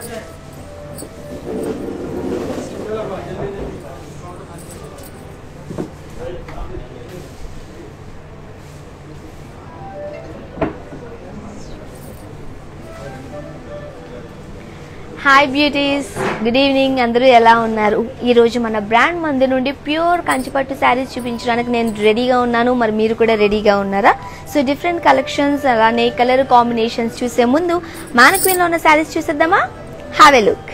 Hi beauties good evening అందరూ ఎలా ఉన్నారు ఈ రోజు మన బ్రాండ్ మంది నుండి ప్యూర్ కంచిపట్టు శారీస్ చూపించడానికి నేను రెడీగా ఉన్నాను మరి మీరు కూడా రెడీగా ఉన్నారా సో డిఫరెంట్ కలెక్షన్స్ అలానే కలర్ కాంబినేషన్స్ చూసే ముందు మానక్వీన్లో ఉన్న శారీస్ చూసేద్దామా have a look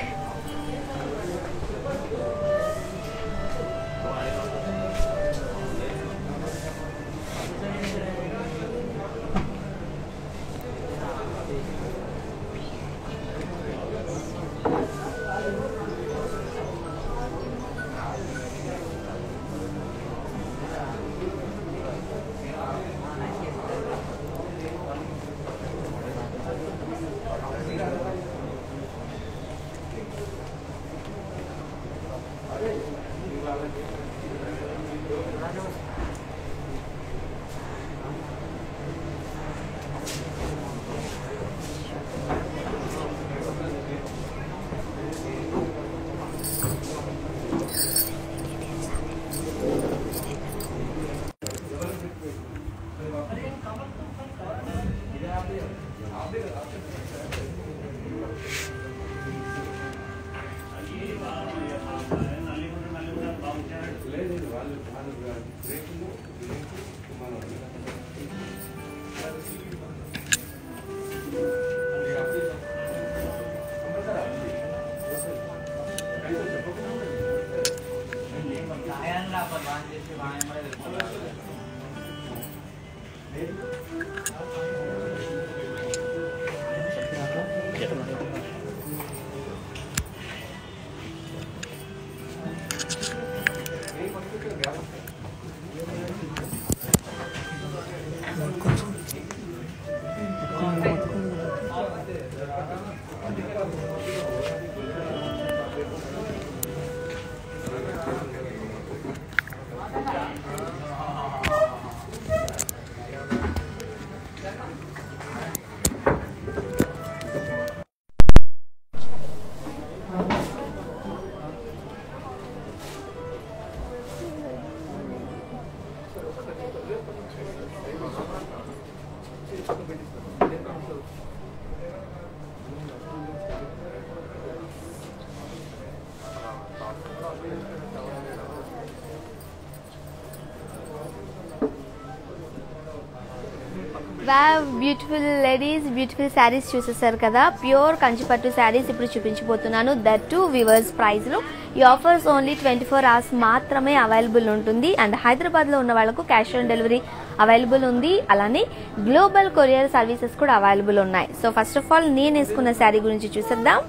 wow beautiful ladies beautiful saris చూసేసారు కదా ప్యూర్ కంచిపట్టు శారీస్ ఇప్పుడు చూపించబోతున్నాను దట్ టు వివర్స్ ప్రైస్ లో ఈ offers only twenty four hours మాత్రమే అవైలబుల్ ఉంటుంది అండ్ హైదరాబాద్ లో ఉన్న వాళ్ళకు క్యాష్ ఆన్ డెలివరీ అవైలబుల్ ఉంది అలానే గ్లోబల్ కొరియర్ సర్వీసెస్ కూడా అవైలబుల్ ఉన్నాయి సో ఫస్ట్ ఆఫ్ ఆల్ నేను వేసుకున్న శారీ గురించి చూసేద్దాం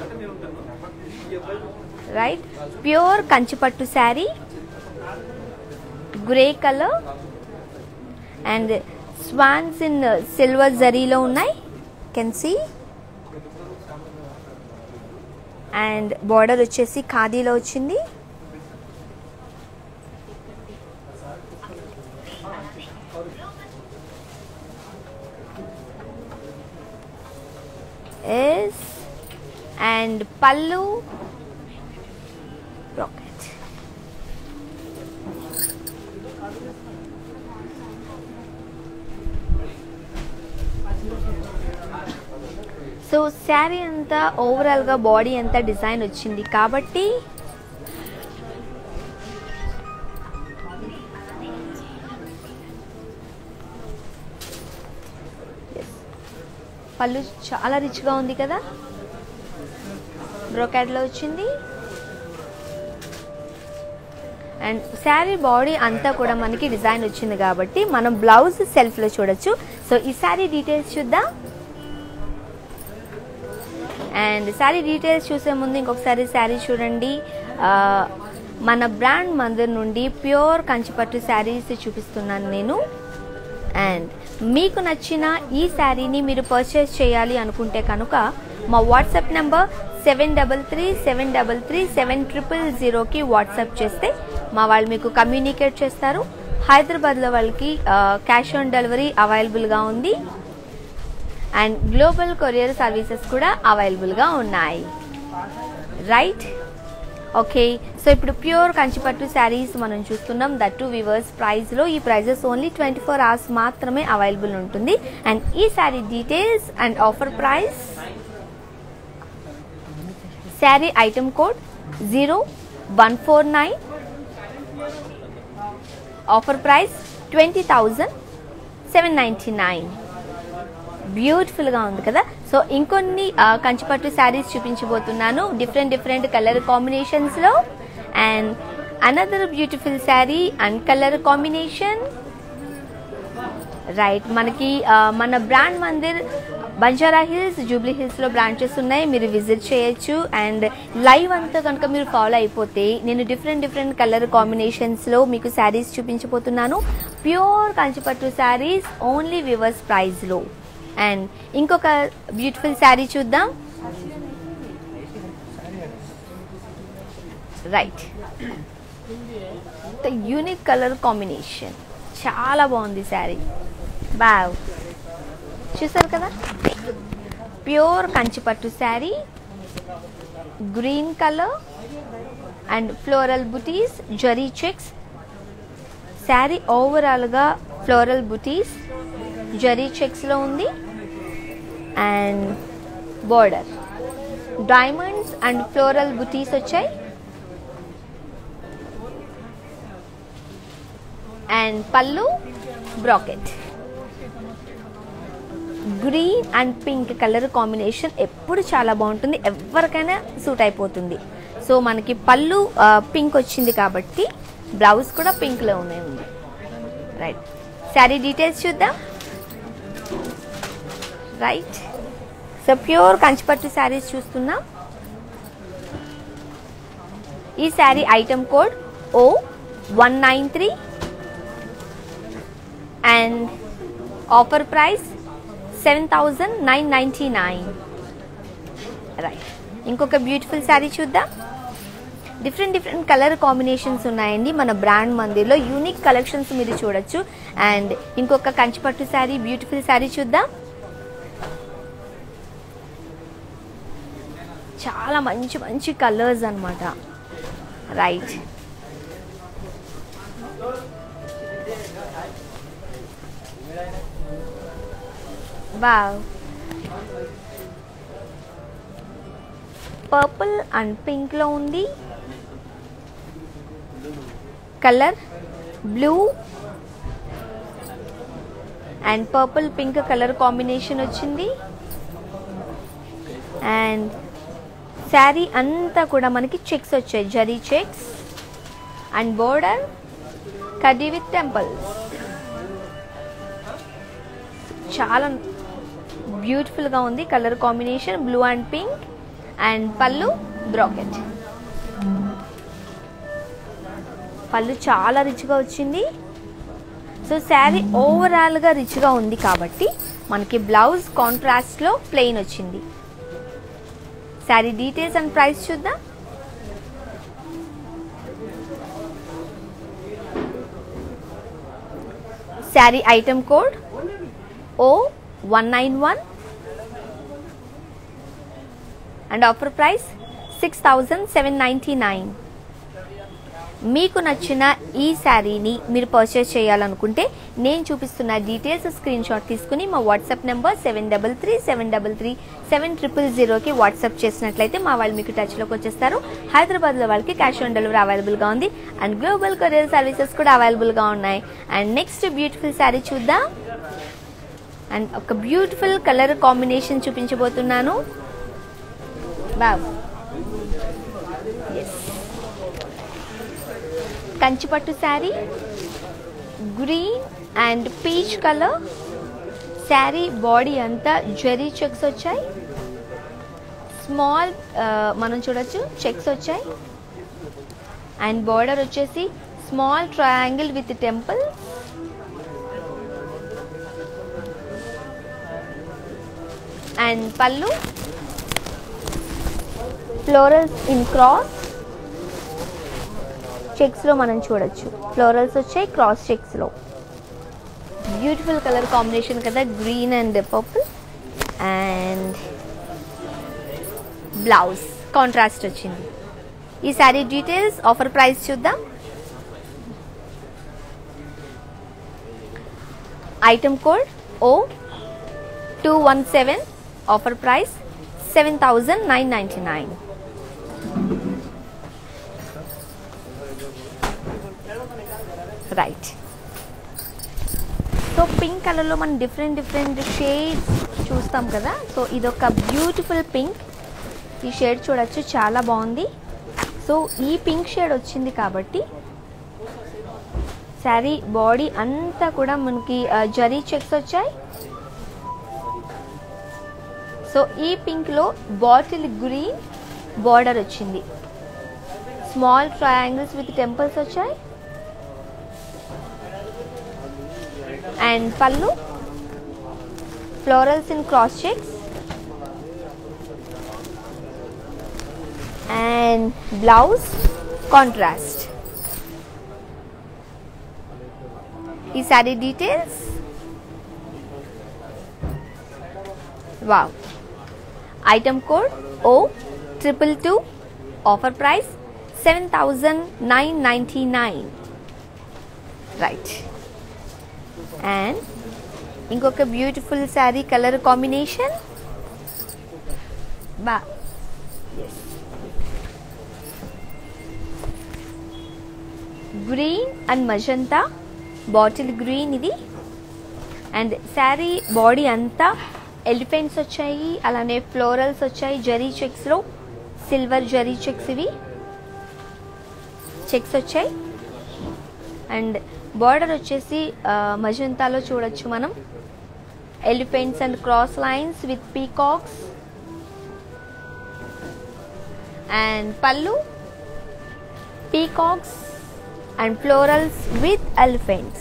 right pure Kanchipattu sari grey colour and swans in silver జరీలో ఉన్నాయి కెన్ సీ అండ్ బార్డర్ వచ్చేసి ఖాదీలో వచ్చింది ఎస్ అండ్ పళ్ళు రాకెట్ సో శారీ అంతా ఓవరాల్గా బాడీ అంతా డిజైన్ వచ్చింది కాబట్టి Yes. పళ్ళు చాలా రిచ్గా ఉంది కదా బ్రోకాడ్లో వచ్చింది అండ్ శారీ బాడీ అంతా కూడా మనకి డిజైన్ వచ్చింది కాబట్టి మనం బ్లౌజ్ సెల్ఫ్లో చూడొచ్చు సో ఈ శారీ డీటెయిల్స్ చూద్దాం అండ్ శారీ డీటెయిల్స్ చూసే ముందు ఇంకొకసారి శారీ చూడండి ఆ, మన బ్రాండ్ మందిర్ నుండి ప్యూర్ కంచిపట్టు శారీస్ చూపిస్తున్నాను నేను అండ్ మీకు నచ్చిన ఈ శారీని మీరు పర్చేస్ చేయాలి అనుకుంటే కనుక మా WhatsApp number seven double three seven double three seven triple జీరోకి వాట్సాప్ చేస్తే మా వాళ్ళు మీకు కమ్యూనికేట్ చేస్తారు హైదరాబాద్లో వాళ్ళకి క్యాష్ ఆన్ డెలివరీ అవైలబుల్గా ఉంది అండ్ గ్లోబల్ కొరియర్ సర్వీసెస్ కూడా అవైలబుల్గా ఉన్నాయి రైట్ ఓకే సో ఇప్పుడు ప్యూర్ కంచిపట్టు శారీస్ మనం చూస్తున్నాం దట్ టు వివర్స్ ప్రైస్లో ఈ prices only twenty four hours మాత్రమే అవైలబుల్ ఉంటుంది అండ్ ఈ sari details and offer price sari item code zero one four nine offer price twenty thousand seven ninety nine బ్యూటిఫుల్గా ఉంది కదా సో ఇంకొన్ని ఆ, కంచిపట్టు శారీస్ చూపించబోతున్నాను డిఫరెంట్ డిఫరెంట్ కలర్ కాంబినేషన్స్లో and another beautiful sari and colour combination right మనకి ఆ, మన బ్రాండ్ మందిర్ బంజారా హిల్స్ జూబ్లీ హిల్స్ లో బ్రాంచెస్ ఉన్నాయి మీరు విజిట్ చేయొచ్చు అండ్ లైవ్ అంతా కనుక మీరు ఫాలో అయిపోతే నేను డిఫరెంట్ డిఫరెంట్ కలర్ కాంబినేషన్స్ లో మీకు శారీస్ చూపించబోతున్నాను ప్యూర్ కంచిపట్టు శారీస్ ఓన్లీ వివర్స్ ప్రైస్ లో అండ్ ఇంకొక బ్యూటిఫుల్ శారీ చూద్దాం రైట్ యూనిక్ కలర్ కాంబినేషన్ చాలా బాగుంది శారీ బావ్ చూసారు కదా pure Kanchipattu sari green colour and floral butis zari checks sari ఓవరాల్గా ఫ్లోరల్ బుటీస్ జరీ చెక్స్లో ఉంది and border diamonds and floral butis వచ్చాయి and pallu bracket green and pink colour combination ఎప్పుడు చాలా బాగుంటుంది ఎవరికైనా సూట్ అయిపోతుంది సో మనకి పళ్ళు పింక్ వచ్చింది కాబట్టి బ్లౌజ్ కూడా పింక్లో ఉన్నాయి ఉంది రైట్ శారీ డీటెయిల్స్ చూద్దాం రైట్ సో ప్యూర్ కంచిపట్టు శారీస్ చూస్తున్నాం ఈ sari item code oh one nine three and offer price seven thousand nine ninety nine right ఇంకొక బ్యూటిఫుల్ శారీ చూద్దాం డిఫరెంట్ డిఫరెంట్ కలర్ కాంబినేషన్స్ ఉన్నాయండి మన బ్రాండ్ మందిర్లో యూనిక్ కలెక్షన్స్ మీరు చూడొచ్చు అండ్ ఇంకొక కంచిపట్టు శారీ బ్యూటిఫుల్ శారీ చూద్దాం చాలా మంచి మంచి కలర్స్ అన్నమాట right wow purple and pink లో ఉంది colour blue and purple pink colour combination వచ్చింది అండ్ శారీ అంతా కూడా మనకి చెక్స్ వచ్చాయి జరీ చెక్స్ అండ్ బోర్డర్ కడ్డీ విత్ టెంపుల్స్ చాలా బ్యూటిఫుల్గా ఉంది colour combination blue and pink and pallu bracket pallu చాలా రిచ్గా వచ్చింది సో శారీ ఓవరాల్గా రిచ్గా ఉంది కాబట్టి మనకి బ్లౌజ్ కాంట్రాస్ట్లో ప్లెయిన్ వచ్చింది శారీ డీటెయిల్స్ అండ్ ప్రైస్ చూద్దాం sari item code oh one nine one and offer price six thousand seven ninety nine మీకు నచ్చిన ఈ శారీని మీరు పర్చేస్ చేయాలనుకుంటే నేను చూపిస్తున్న డీటెయిల్స్ స్క్రీన్ షాట్ తీసుకుని మా WhatsApp number seven double three seven double three seven triple జీరోకి వాట్సాప్ చేసినట్లయితే మా వాళ్ళు మీకు టచ్లోకి వచ్చేస్తారు హైదరాబాద్లో వాళ్ళకి క్యాష్ ఆన్ డెలివరీ అవైలబుల్గా ఉంది అండ్ గ్లోబల్ కొరియర్ సర్వీసెస్ కూడా అవైలబుల్గా ఉన్నాయి అండ్ నెక్స్ట్ బ్యూటిఫుల్ శారీ చూద్దాం అండ్ ఒక బ్యూటిఫుల్ కలర్ కాంబినేషన్ చూపించబోతున్నాను బాబు yes Kanchipattu sari green and peach colour sari body అంతా జెరీ చెక్స్ వచ్చాయి స్మాల్ మనం చూడొచ్చు చెక్స్ వచ్చాయి అండ్ బార్డర్ వచ్చేసి small triangle with temple and పళ్ళు ఫ్లోరల్స్ ఇన్ క్రాస్ చెక్స్లో మనం చూడొచ్చు ఫ్లోరల్స్ వచ్చాయి క్రాస్ చెక్స్లో బ్యూటిఫుల్ కలర్ కాంబినేషన్ కదా green and purple and blouse contrast వచ్చింది ఈ శారీ డీటెయిల్స్ ఆఫర్ ప్రైస్ చూద్దాం ఐటమ్ కోడ్ ఓ two one seven offer price seven thousand nine ninety nine right so pink కలర్లో మనం డిఫరెంట్ డిఫరెంట్ షేడ్స్ చూస్తాం కదా so ఇదొక beautiful pink ఈ షేడ్ చూడొచ్చు చాలా బాగుంది సో ఈ పింక్ షేడ్ వచ్చింది కాబట్టి శారీ బాడీ అంతా కూడా మనకి ఆ, జరీ చెక్స్ వచ్చాయి సో ఈ పింక్లో బాటిల్ గ్రీన్ బార్డర్ వచ్చింది స్మాల్ ట్రయాంగిల్స్ విత్ టెంపుల్స్ వచ్చాయి అండ్ పళ్ళు florals in cross checks and blouse contrast ఈ sari details wow item code o triple two offer price seven thousand nine ninety nine right and ఇంకొక beautiful sari colour combination బా green and magenta bottle green ఇది and sari body అంతా elephants వచ్చాయి అలానే florals వచ్చాయి జరీ చెక్స్లో silver zari checks ఇవి చెక్స్ వచ్చాయి అండ్ బార్డర్ వచ్చేసి ఆ, మజంతాలో చూడొచ్చు మనం elephants and cross lines with peacocks and pallu peacocks and florals with elephants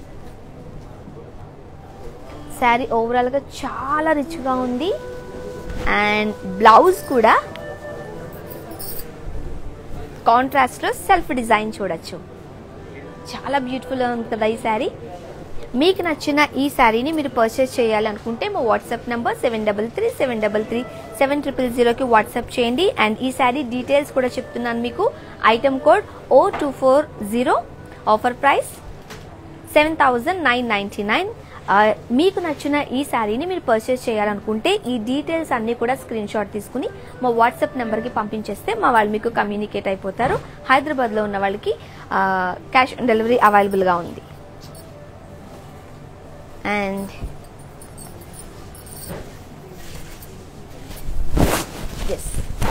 sari ఓవరాల్గా చాలా రిచ్గా ఉంది అండ్ బ్లౌజ్ కూడా కాంట్రాస్ట్లో సెల్ఫ్ డిజైన్ చూడొచ్చు చాలా బ్యూటిఫుల్గా ఉంది కదా ఈ శారీ మీకు నచ్చిన ఈ శారీని మీరు పర్చేస్ చేయాలనుకుంటే మా WhatsApp number seven double three seven double three seven triple జీరోకి వాట్సాప్ చేయండి అండ్ ఈ శారీ డీటెయిల్స్ కూడా చెప్తున్నాను మీకు ఐటమ్ కోడ్ ఓ two four zero offer price seven thousand nine ninety nine మీకు నచ్చిన ఈ శారీని మీరు పర్చేస్ చేయాలనుకుంటే ఈ డీటెయిల్స్ అన్నీ కూడా స్క్రీన్ షాట్ తీసుకుని మా వాట్సాప్ నెంబర్కి పంపించేస్తే మా వాళ్ళు మీకు కమ్యూనికేట్ అయిపోతారు హైదరాబాద్లో ఉన్న వాళ్ళకి క్యాష్ ఆన్ డెలివరీ అవైలబుల్గా ఉంది అండ్ ఎస్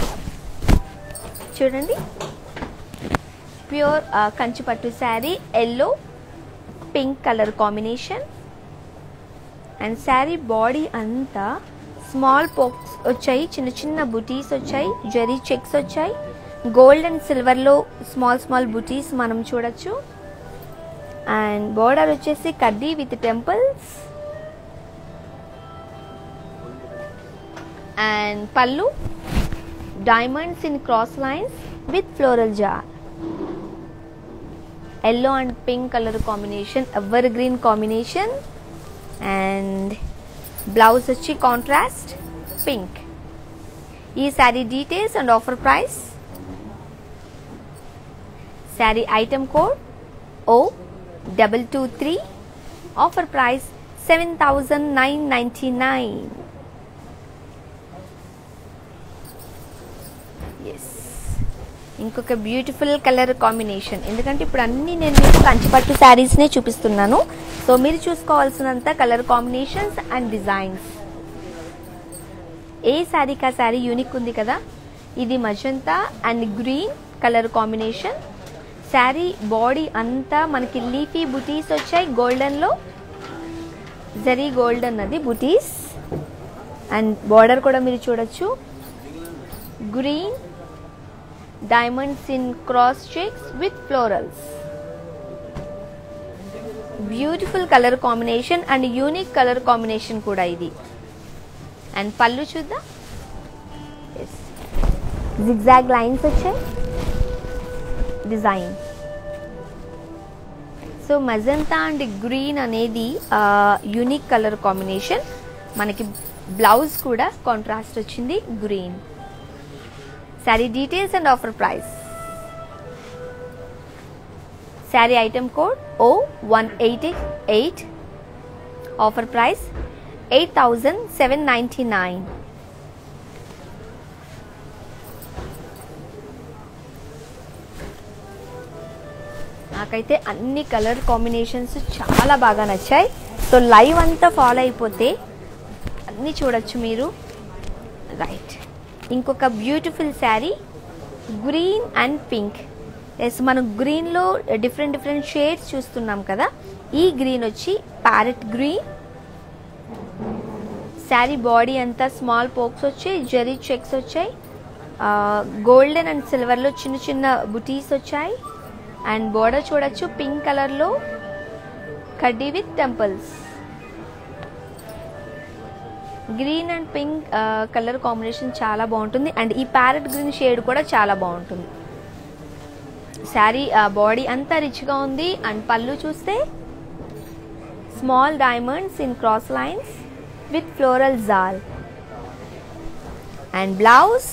చూడండి pure Kanchipattu sari yellow pink colour combination and sari body అంతా స్మాల్ పోక్స్ వచ్చాయి చిన్న చిన్న బుటీస్ వచ్చాయి జరీ చెక్స్ వచ్చాయి గోల్డ్ అండ్ సిల్వర్లో స్మాల్ స్మాల్ బుటీస్ మనం చూడొచ్చు అండ్ బోర్డర్ వచ్చేసి కడ్డీ విత్ టెంపుల్స్ అండ్ పళ్ళు diamonds in cross lines with floral జార్ yellow and pink colour combination evergreen combination and blouse వచ్చి కాంట్రాస్ట్ పింక్ ఈ sari details and offer price sari item code oh double two three offer price seven thousand nine ninety nine yes ఇంకొక beautiful colour combination ఎందుకంటే ఇప్పుడు అన్ని నేను మీకు కంచిపట్టు శారీస్నే చూపిస్తున్నాను so మీరు చూసుకోవాల్సినంత కలర్ కాంబినేషన్స్ అండ్ డిజైన్స్ ఏ శారీకి ఆ శారీ యూనిక్ ఉంది కదా ఇది magenta and green colour combination sari body అంతా మనకి లీఫీ బుటీస్ వచ్చాయి గోల్డెన్లో జరీ గోల్డెన్ అది బుటీస్ అండ్ బార్డర్ కూడా మీరు చూడొచ్చు green diamonds in cross checks with florals beautiful colour combination and unique colour combination కూడా ఇది అండ్ పళ్ళు చూద్దాం జిగ్జాగ్ లైన్స్ వచ్చాయి design so magenta and green అనేది యూనిక్ కలర్ కాంబినేషన్ మనకి బ్లౌజ్ కూడా కాంట్రాస్ట్ వచ్చింది green sari details and offer price sari item code oh one eight eight offer price eight thousand seven ninety nine నాకైతే అన్ని colour combinations చాలా బాగా నచ్చాయి సో లైవ్ అంతా ఫాలో అయిపోతే అన్నీ చూడొచ్చు మీరు రైట్ ఇంకొక beautiful sari green and pink yes మనం గ్రీన్లో డిఫరెంట్ డిఫరెంట్ షేడ్స్ చూస్తున్నాం కదా ఈ గ్రీన్ వచ్చి ప్యారెట్ గ్రీన్ శారీ బాడీ అంతా స్మాల్ పోక్స్ వచ్చాయి జరీ చెక్స్ వచ్చాయి గోల్డెన్ అండ్ సిల్వర్లో చిన్న చిన్న బుటీస్ వచ్చాయి అండ్ బోర్డర్ చూడొచ్చు పింక్ కలర్లో కడ్డీ with temples green and pink colour combination చాలా బాగుంటుంది అండ్ ఈ ప్యారెట్ గ్రీన్ షేడ్ కూడా చాలా బాగుంటుంది శారీ బాడీ అంతా రిచ్గా ఉంది అండ్ పళ్ళు చూస్తే small diamonds in cross lines with floral జాల్ and blouse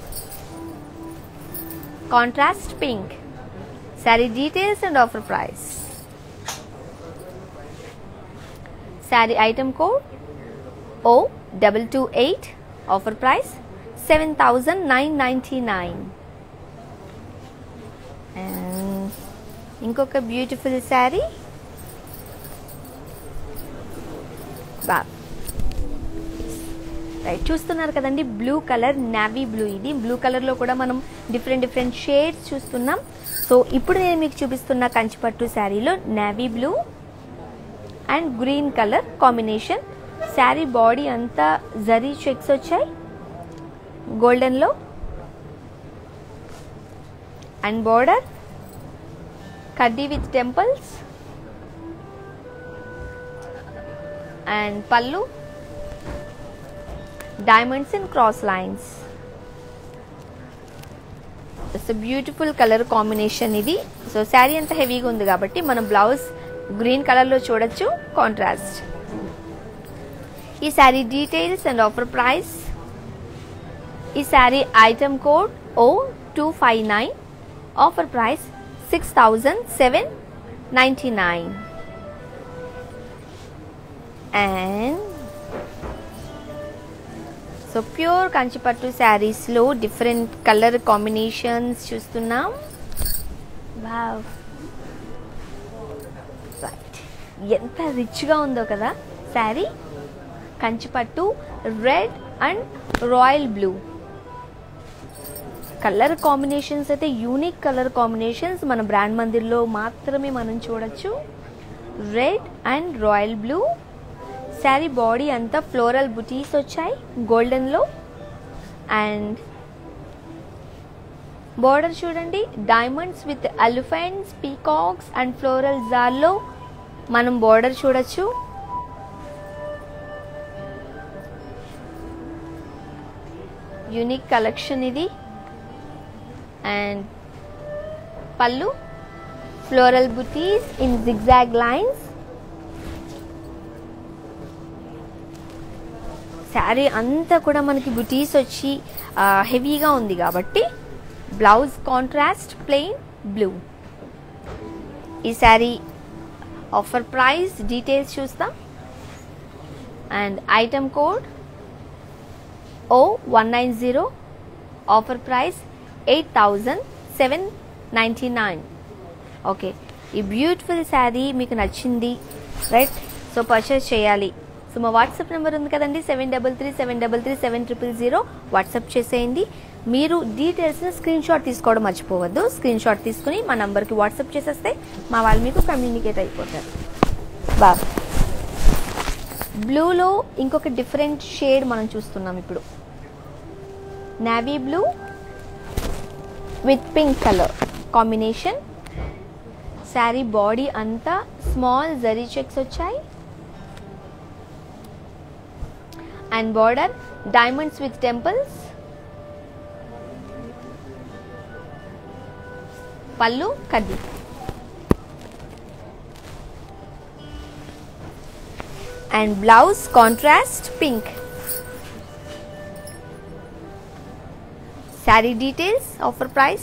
contrast pink sari details and offer price sari item code oh double two eight offer price seven thousand nine ninety nine ఇంకొక beautiful sari బా right చూస్తున్నారు కదండి blue colour navy blue ఇది blue కలర్లో కూడా మనం different different shades చూస్తున్నాం so ఇప్పుడు నేను మీకు చూపిస్తున్న కంచిపట్టు శారీలో navy blue and green colour combination sari body అంతా జరీ చెక్స్ వచ్చాయి గోల్డెన్లో అండ్ బార్డర్ కడ్డీ విత్ టెంపుల్స్ అండ్ పళ్ళు diamonds in cross lines it's beautiful colour combination ఇది సో శారీ అంత హెవీగా ఉంది కాబట్టి మనం బ్లౌజ్ గ్రీన్ కలర్లో చూడొచ్చు కాంట్రాస్ట్ ఈ sari details and offer price ఈ sari item code oh two five nine offer price six thousand seven ninety nine and so pure కంచిపట్టు శారీస్లో డిఫరెంట్ కలర్ కాంబినేషన్స్ చూస్తున్నాం వావ్ రైట్ ఎంత రిచ్గా ఉందో కదా శారీ కంచిపట్టు red and royal blue colour combinations అయితే యూనిక్ కలర్ కాంబినేషన్స్ మన బ్రాండ్ మందిర్లో మాత్రమే మనం చూడొచ్చు red and royal blue sari body అంతా ఫ్లోరల్ బుటీస్ వచ్చాయి గోల్డెన్లో అండ్ బార్డర్ చూడండి diamonds with elephants peacocks and floral జాల్లో మనం బార్డర్ చూడొచ్చు యూనిక్ కలెక్షన్ ఇది and pallu floral butis in zigzag lines sari అంతా కూడా మనకి బుటీస్ వచ్చి హెవీగా ఉంది కాబట్టి బ్లౌజ్ కాంట్రాస్ట్ ప్లెయిన్ బ్లూ ఈ శారీ ఆఫర్ ప్రైస్ డీటెయిల్స్ చూస్తాం and item code oh one nine zero offer price eight thousand seven ninety nine okay ఈ బ్యూటిఫుల్ శారీ మీకు నచ్చింది రైట్ సో పర్చేస్ చేయాలి సో మా వాట్సాప్ నెంబర్ ఉంది కదండి seven double three seven double three seven triple zero WhatsApp చేసేయండి మీరు డీటెయిల్స్ని screen shot తీసుకోవడం మర్చిపోవద్దు స్క్రీన్ షాట్ తీసుకుని మా నంబర్కి వాట్సాప్ చేసేస్తే మా వాళ్ళు మీకు కమ్యూనికేట్ అయిపోతారు బాగా బ్లూలో ఇంకొక డిఫరెంట్ షేడ్ మనం చూస్తున్నాం ఇప్పుడు navy blue with pink colour combination sari body అంతా స్మాల్ జరీ చెక్స్ వచ్చాయి and border diamonds with temples pallu కడ్డీ and blouse contrast pink sari details offer price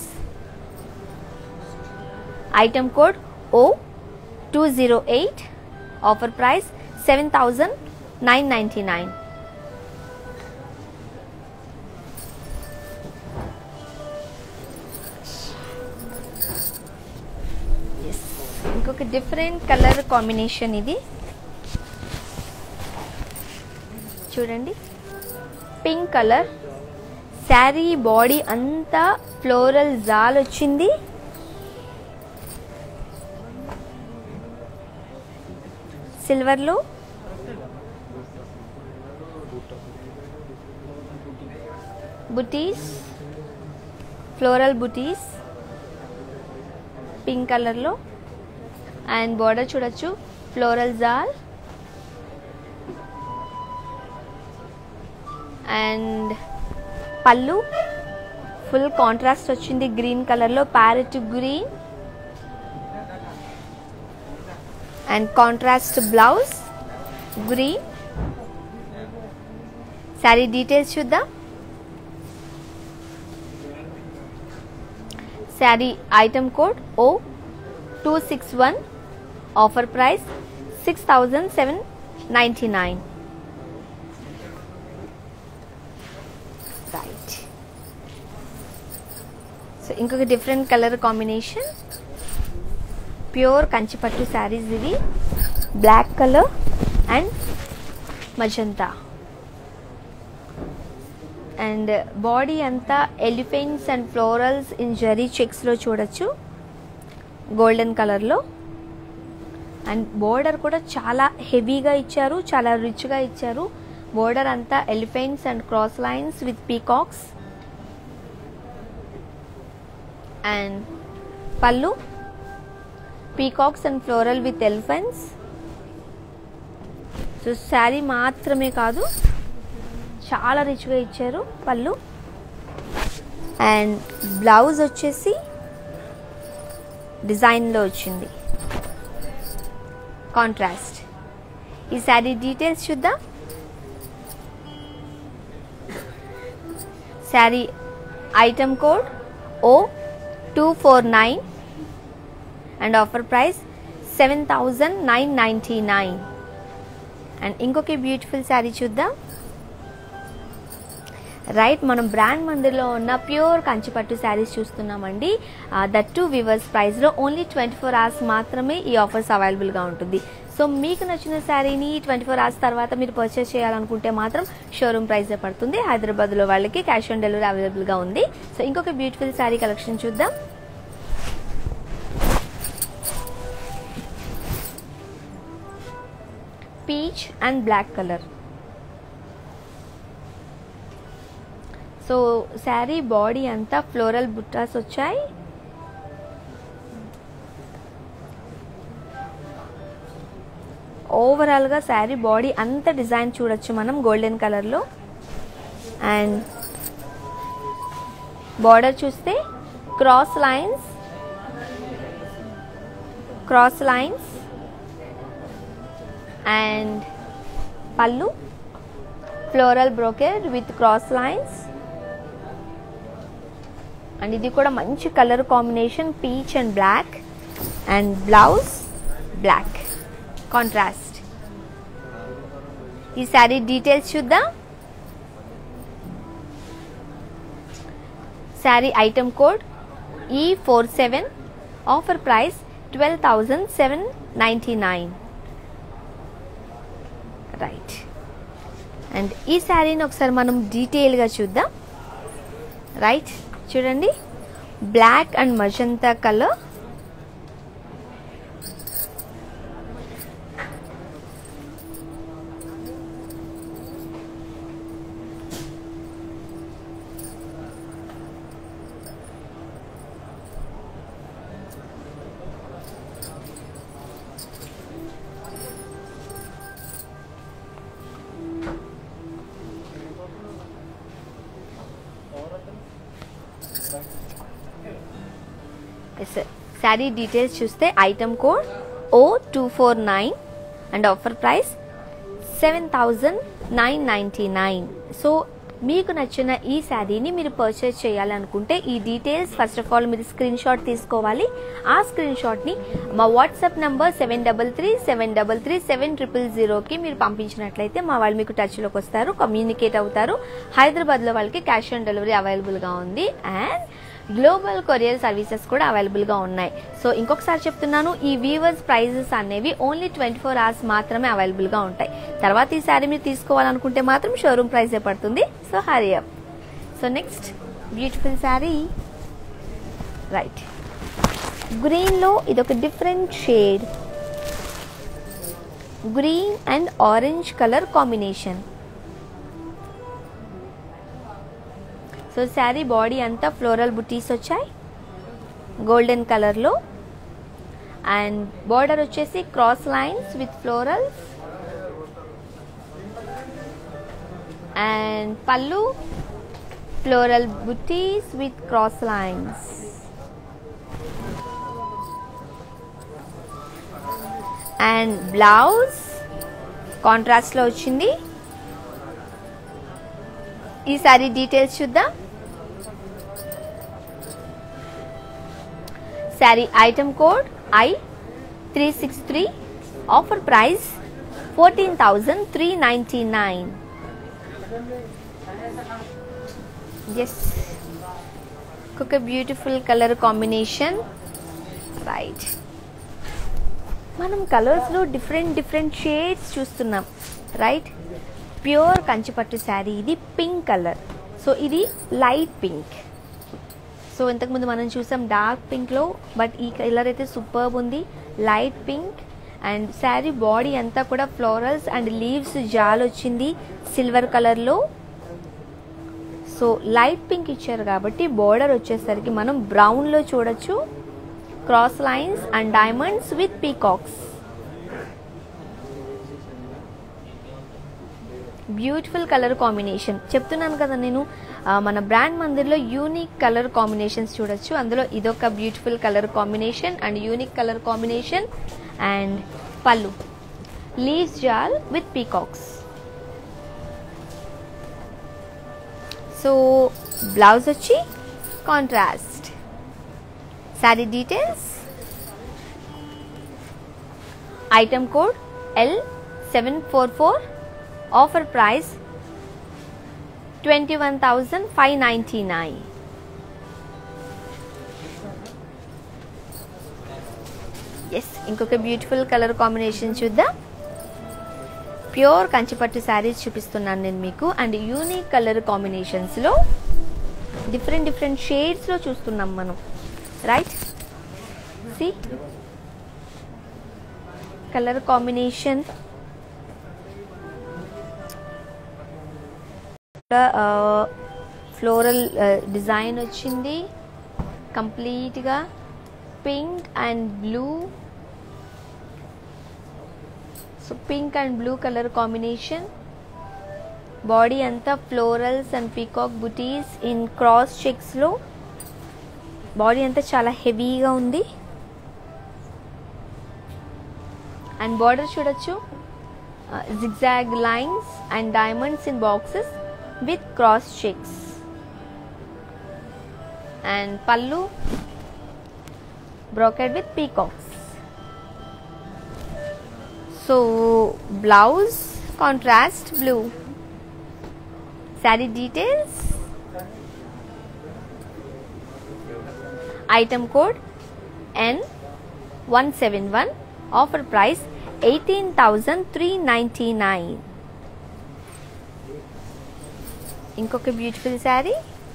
item code oh two zero eight offer price seven thousand nine ninety nine ఇంకొక different colour combination ఇది చూడండి pink colour sari body అంతా floral jaal వచ్చింది సిల్వర్లో butis floral butis pink కలర్లో and border చూడొచ్చు floral జాల్ and pallu full contrast వచ్చింది గ్రీన్ కలర్లో parrot green and contrast blouse green sari details చూద్దాం శారీ ఐటమ్ కోడ్ ఓ two six one offer price six thousand seven ninety nine right so ఇంకొక different colour combination pure కంచిపట్టు శారీస్ ఇవి black colour and magenta and body అంతా elephants and florals in zari చెక్స్లో చూడొచ్చు golden కలర్లో and border కూడా చాలా హెవీగా ఇచ్చారు చాలా రిచ్గా ఇచ్చారు బోర్డర్ అంతా elephants and cross lines with peacocks and pallu peacocks and floral with elephants so sari మాత్రమే కాదు చాలా రిచ్గా ఇచ్చారు పళ్ళు అండ్ బ్లౌజ్ వచ్చేసి డిజైన్లో వచ్చింది కాంట్రాస్ట్ ఈ శారీ డీటెయిల్స్ చూద్దాం sari item code oh two four nine and offer price seven thousand nine ninety nine and ఇంకొక బ్యూటిఫుల్ శారీ చూద్దాం రైట్ మనం బ్రాండ్ మందిర్లో ఉన్న ప్యూర్ కంచిపట్టు శారీస్ చూస్తున్నామండి దట్ టు వివర్స్ ప్రైస్లో ఓన్లీ ట్వంటీ ఫోర్ అవర్స్ మాత్రమే ఈ ఆఫర్స్ అవైలబుల్గా ఉంటుంది సో మీకు నచ్చిన శారీని ట్వంటీ ఫోర్ అవర్స్ తర్వాత మీరు పర్చేస్ చేయాలనుకుంటే మాత్రం షోరూమ్ ప్రైస్లో పడుతుంది హైదరాబాద్లో వాళ్ళకి క్యాష్ ఆన్ డెలివరీ అవైలబుల్గా ఉంది సో ఇంకొక బ్యూటిఫుల్ శారీ కలెక్షన్ చూద్దాం peach and black colour so sari body అంతా ఫ్లోరల్ బుట్టాస్ వచ్చాయి ఓవరాల్గా శారీ బాడీ అంత డిజైన్ చూడొచ్చు మనం గోల్డెన్ కలర్లో అండ్ బార్డర్ చూస్తే cross lines cross lines and pallu floral brocade with cross lines and ఇది కూడా మంచి colour combination peach and black and blouse black contrast ఈ శారీ డీటెయిల్స్ చూద్దాం sari item code E four seven offer price twelve thousand seven ninety nine right and ఈ శారీని ఒకసారి మనం డీటెయిల్గా చూద్దాం రైట్ చూడండి black and magenta colour yes sari details చూస్తే item code oh two four nine and offer price seven thousand nine ninety nine so మీకు నచ్చిన ఈ శారీని మీరు పర్చేస్ చేయాలనుకుంటే ఈ డీటెయిల్స్ ఫస్ట్ ఆఫ్ ఆల్ మీరు స్క్రీన్ షాట్ తీసుకోవాలి ఆ స్క్రీన్ షాట్ని మా WhatsApp number seven double three seven double three seven triple జీరోకి మీరు పంపించినట్లయితే మా వాళ్ళు మీకు టచ్లోకి వస్తారు కమ్యూనికేట్ అవుతారు హైదరాబాద్లో వాళ్ళకి క్యాష్ ఆన్ డెలివరీ అవైలబుల్గా ఉంది అండ్ గ్లోబల్ కొరియర్ సర్వీసెస్ కూడా అవైలబుల్గా ఉన్నాయి సో ఇంకొకసారి చెప్తున్నాను ఈ వీవర్స్ ప్రైజెస్ అనేవి ఓన్లీ ట్వంటీ ఫోర్ అవర్స్ మాత్రమే అవైలబుల్గా ఉంటాయి తర్వాత ఈ శారీ మీరు తీసుకోవాలనుకుంటే మాత్రం షోరూమ్ ప్రైసే పడుతుంది so hurry up so next beautiful sari right గ్రీన్లో ఇదొక different shade green and orange colour combination so sari body అంతా ఫ్లోరల్ బుటీస్ వచ్చాయి గోల్డెన్ కలర్లో అండ్ బార్డర్ వచ్చేసి cross lines with florals and pallu floral butis with cross lines and blouse కాంట్రాస్ట్లో వచ్చింది ఈ sari details చూద్దాం sari item code I three six three offer price fourteen thousand three ninety nine yes ఒక beautiful colour combination right మనం కలర్స్లో different different shades చూస్తున్నాం right pure కంచిపట్టు శారీ ఇది pink colour so ఇది లైట్ పింక్ సో ఇంతకుముందు మనం చూసాం డార్క్ పింక్లో బట్ ఈ కలర్ అయితే సూపర్బ్ ఉంది light pink and sari body అంతా కూడా ఫ్లోరల్స్ అండ్ లీవ్స్ జాల్ వచ్చింది సిల్వర్ కలర్లో సో లైట్ పింక్ ఇచ్చారు కాబట్టి బోర్డర్ వచ్చేసరికి మనం బ్రౌన్లో చూడొచ్చు cross lines and diamonds with peacocks beautiful colour combination చెప్తున్నాను కదా నేను ఆ, మన బ్రాండ్ మందిర్లో యూనిక్ కలర్ కాంబినేషన్స్ చూడొచ్చు అందులో ఇదొక beautiful colour combination and unique colour combination and pallu leaves jaal with peacocks so blouse వచ్చి contrast sari details item code L seven four four offer price twenty one thousand five ninety nine yes ఇంకొక beautiful colour combination చూద్దాం pure కంచిపట్టు శారీస్ చూపిస్తున్నాను నేను మీకు and unique colour కాంబినేషన్స్లో different different షేడ్స్లో చూస్తున్నాం మనం right see colour combination floral design వచ్చింది కంప్లీట్గా pink and blue so pink and blue colour combination body అంతా florals and peacock butis in cross చెక్స్లో బాడీ అంతా చాలా హెవీగా ఉంది అండ్ బార్డర్ చూడొచ్చు zigzag lines and diamonds in boxes with cross checks and pallu brocade with peacocks so blouse contrast blue sari details item code N one seven one offer price eighteen thousand three ninety nine ఇంకొక beautiful sari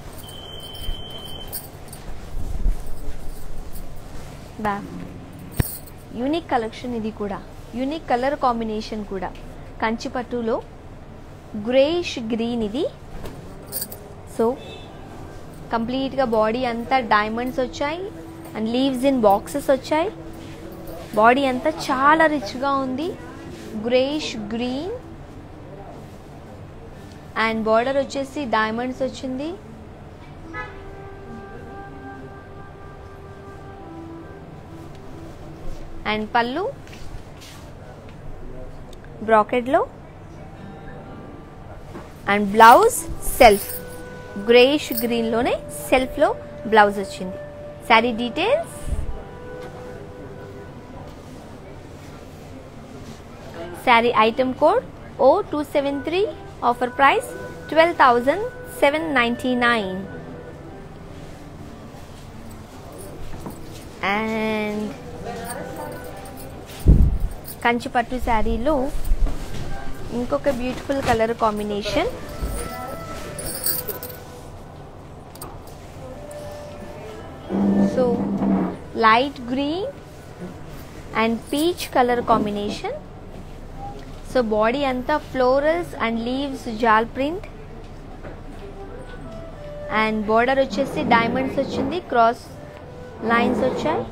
బా unique collection ఇది కూడా unique colour combination కూడా కంచిపట్టులో greyish green ఇది so కంప్లీట్గా body అంతా diamonds వచ్చాయి అండ్ లీవ్స్ ఇన్ బాక్సెస్ వచ్చాయి బాడీ అంతా చాలా రిచ్గా ఉంది గ్రేష్ గ్రీన్ అండ్ బార్డర్ వచ్చేసి డైమండ్స్ వచ్చింది అండ్ పళ్ళు బ్రాకెట్లో అండ్ బ్లౌజ్ సెల్ఫ్ గ్రేష్ గ్రీన్లోనే సెల్ఫ్లో బ్లౌజ్ వచ్చింది sari details sari item code oh two seven three offer price twelve thousand seven ninety nine and కంచిపట్టు శారీలో ఇంకొక beautiful colour combination so light green and peach colour combination so body అంతా florals and leaves jaal print and border వచ్చేసి diamonds వచ్చింది cross lines వచ్చాయి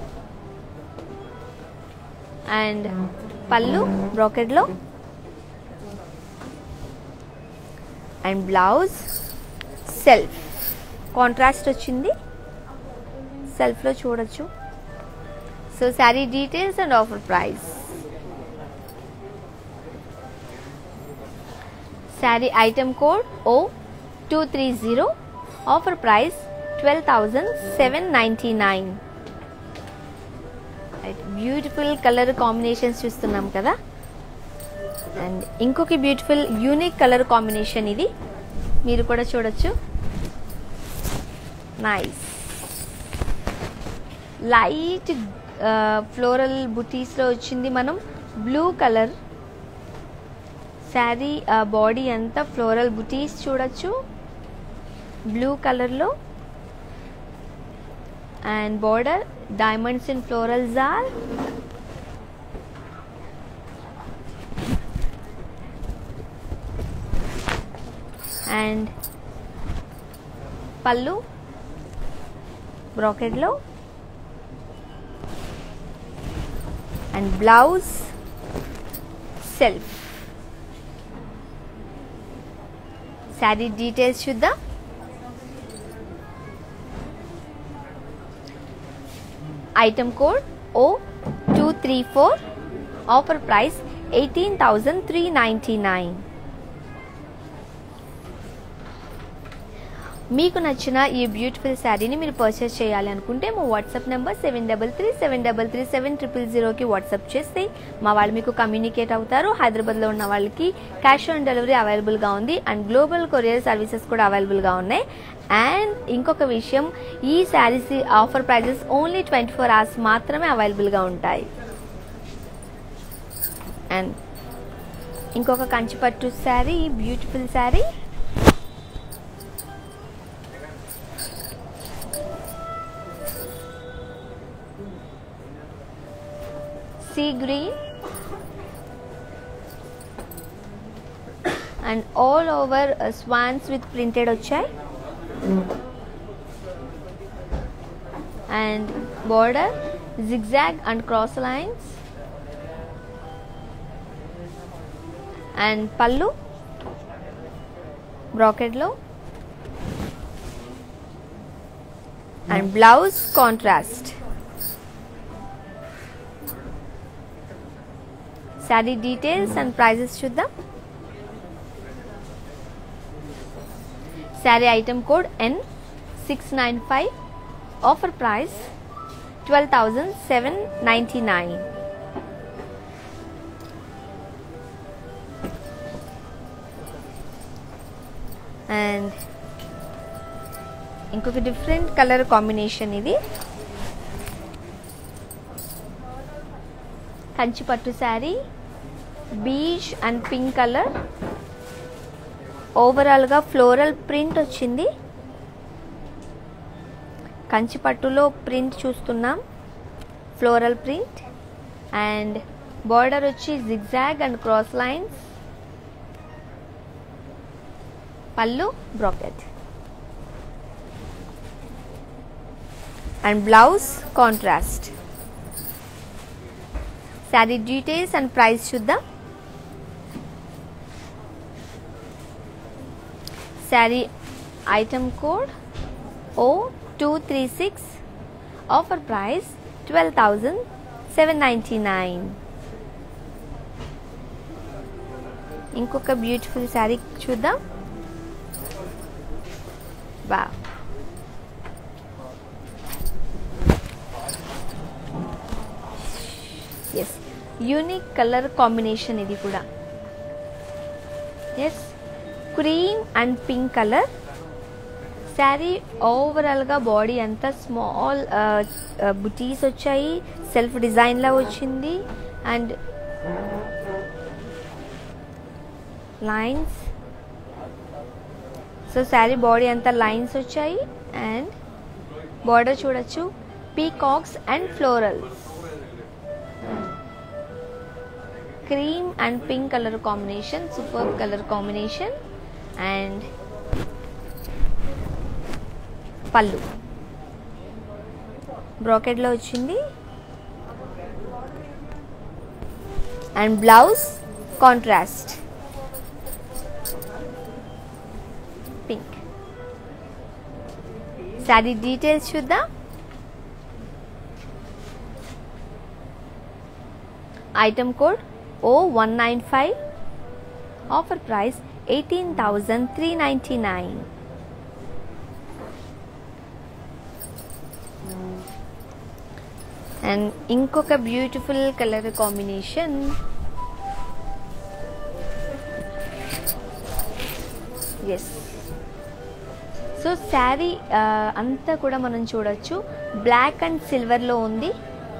and పళ్ళు బ్రోకెడ్లో and blouse self contrast వచ్చింది సెల్ఫ్లో చూడొచ్చు so sari details and offer price sari item code oh two three zero offer price twelve thousand seven ninety nine beautiful colour combinations చూస్తున్నాం కదా అండ్ ఇంకొక బ్యూటిఫుల్ యూనిక్ కలర్ కాంబినేషన్ ఇది మీరు కూడా చూడొచ్చు నైస్ లైట్ ఫ్లోరల్ బుటీస్లో వచ్చింది మనం బ్లూ కలర్ శారీ బాడీ అంతా ఫ్లోరల్ బుటీస్ చూడొచ్చు బ్లూ కలర్లో and border diamonds in floral జాల్ అండ్ పళ్ళు బ్రాకెట్లో and blouse self sari details చూద్దాం ఐటమ్ కోడ్ ఓ two three four offer price eighteen thousand three ninety nine మీకు నచ్చిన ఈ బ్యూటిఫుల్ శారీని మీరు పర్చేస్ చేయాలి అనుకుంటే మా WhatsApp number seven double three seven double three seven triple జీరోకి వాట్సాప్ చేస్తే మా వాళ్ళు మీకు కమ్యూనికేట్ అవుతారు హైదరాబాద్లో ఉన్న వాళ్ళకి క్యాష్ ఆన్ డెలివరీ అవైలబుల్గా ఉంది అండ్ గ్లోబల్ కొరియర్ సర్వీసెస్ కూడా అవైలబుల్గా ఉన్నాయి అండ్ ఇంకొక విషయం ఈ saris offer prices only twenty four hours మాత్రమే అవైలబుల్గా ఉంటాయి అండ్ ఇంకొక కంచిపట్టు sari beautiful sari sea green and all over uh, swans with printed వచ్చాయి and border zigzag and cross lines and pallu brocade లో and blouse contrast sari details and prices చూద్దాం sari item code N six nine five offer price twelve thousand seven ninety nine and ఇంకొక different colour combination ఇది కంచి పట్టు sari peach and pink colour ఓవరాల్గా floral print వచ్చింది కంచి పట్టులో print చూస్తున్నాం ఫ్లోరల్ ప్రింట్ అండ్ బార్డర్ వచ్చి zigzag and cross lines pallu brocade and blouse contrast sari details and price చూద్దాం శారీ ఐటమ్ కోడ్ ఓ two three six offer price twelve thousand seven ninety nine ఇంకొక beautiful sari చూద్దాం వా yes unique colour combination ఇది కూడా yes cream and pink colour sari ఓవరాల్గా body అంతా small butis వచ్చాయి self డిజైన్లా వచ్చింది and lines so sari body అంతా లైన్స్ వచ్చాయి అండ్ బార్డర్ చూడొచ్చు peacocks and florals cream and pink colour combination super colour combination and pallu బ్రాకెట్లో వచ్చింది and blouse contrast pink sari details చూద్దాం item code oh one nine five offer price eighteen thousand three ninety nine and ఇంకొక beautiful colour combination yes so sari అంతా కూడా మనం చూడొచ్చు black and సిల్వర్లో ఉంది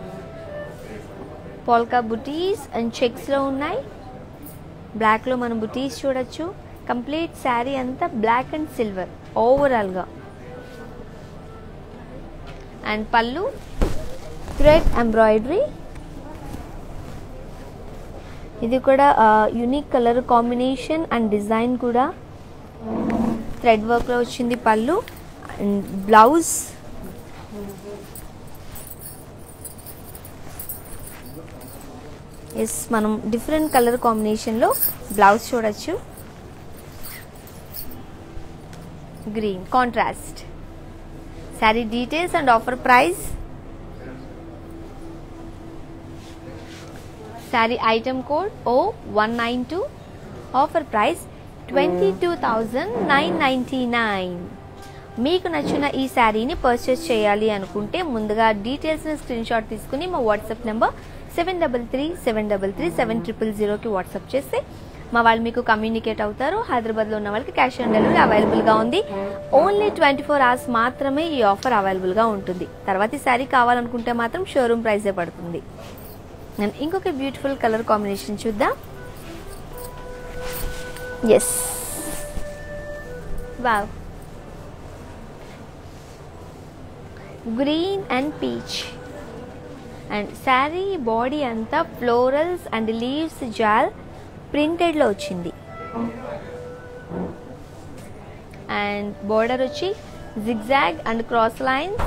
polka బుటీస్ అండ్ చెక్స్లో ఉన్నాయి బ్లాక్లో మనం బుటీస్ చూడొచ్చు కంప్లీట్ శారీ అంతా బ్లాక్ అండ్ సిల్వర్ ఓవరాల్గా అండ్ పళ్ళు థ్రెడ్ ఎంబ్రాయిడరీ ఇది కూడా unique colour combination and design కూడా థ్రెడ్ వర్క్లో వచ్చింది పళ్ళు అండ్ బ్లౌజ్ ఎస్ మనం డిఫరెంట్ కలర్ కాంబినేషన్లో బ్లౌజ్ చూడొచ్చు green contrast sari details and offer price sari item code oh one nine two offer price twenty two thousand nine ninety nine మీకు నచ్చిన ఈ శారీని పర్చేస్ చేయాలి అనుకుంటే ముందుగా డీటెయిల్స్ని స్క్రీన్ షాట్ తీసుకుని మా WhatsApp number seven double three seven double three seven triple జీరోకి వాట్సాప్ చేస్తే మా వాళ్ళు మీకు కమ్యూనికేట్ అవుతారు హైదరాబాద్లో ఉన్న వాళ్ళకి క్యాష్ ఆన్ డెలివరీ అవైలబుల్గా ఉంది ఓన్లీ ట్వంటీ ఫోర్ అవర్స్ మాత్రమే ఈ ఆఫర్ అవైలబుల్గా ఉంటుంది తర్వాత ఈ శారీ కావాలనుకుంటే మాత్రం షోరూమ్ ప్రైజే పడుతుంది అండ్ ఇంకొక బ్యూటిఫుల్ కలర్ కాంబినేషన్ చూద్దాం yes wow green and peach and sari body అంతా ఫ్లోరల్స్ అండ్ లీవ్స్ జాల్ ప్రింటెడ్లో వచ్చింది అండ్ బోర్డర్ వచ్చి zigzag and cross lines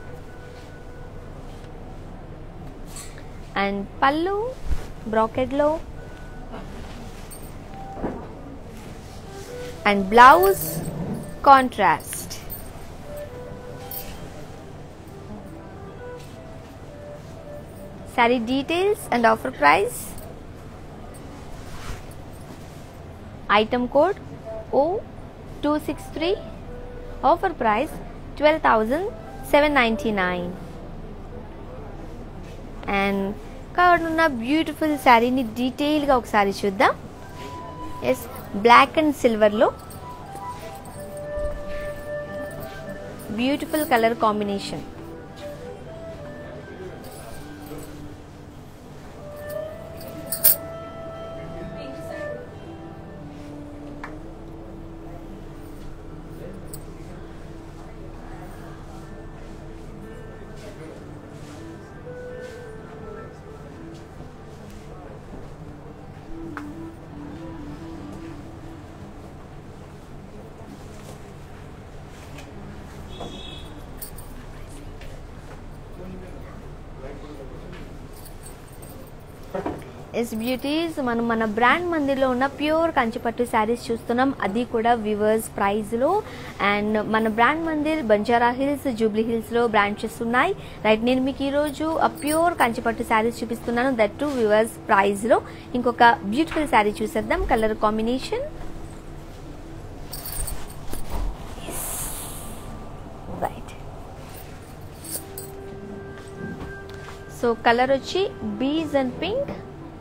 and pallu బ్రాకెట్లో and blouse contrast sari details and offer price item code oh two six three offer price twelve thousand seven ninety nine and కావాలన్న beautiful శారీని డీటెయిల్గా ఒకసారి చూద్దాం yes black and సిల్వర్లో beautiful colour combination yes beauties మనం మన brand మందిర్లో ఉన్న pure కంచిపట్టు శారీస్ చూస్తున్నాం అది కూడా వివర్స్ ప్రైస్లో అండ్ మన brand Mandir Banjara hills Jubilee హిల్స్లో బ్రాంచెస్ ఉన్నాయి రైట్ నేను మీకు ఈరోజు ప్యూర్ కంచిపట్టు శారీస్ చూపిస్తున్నాను దట్ టు వివర్స్ ప్రైస్లో ఇంకొక బ్యూటిఫుల్ శారీ చూసేద్దాం కలర్ కాంబినేషన్ సో కలర్ వచ్చి beige and pink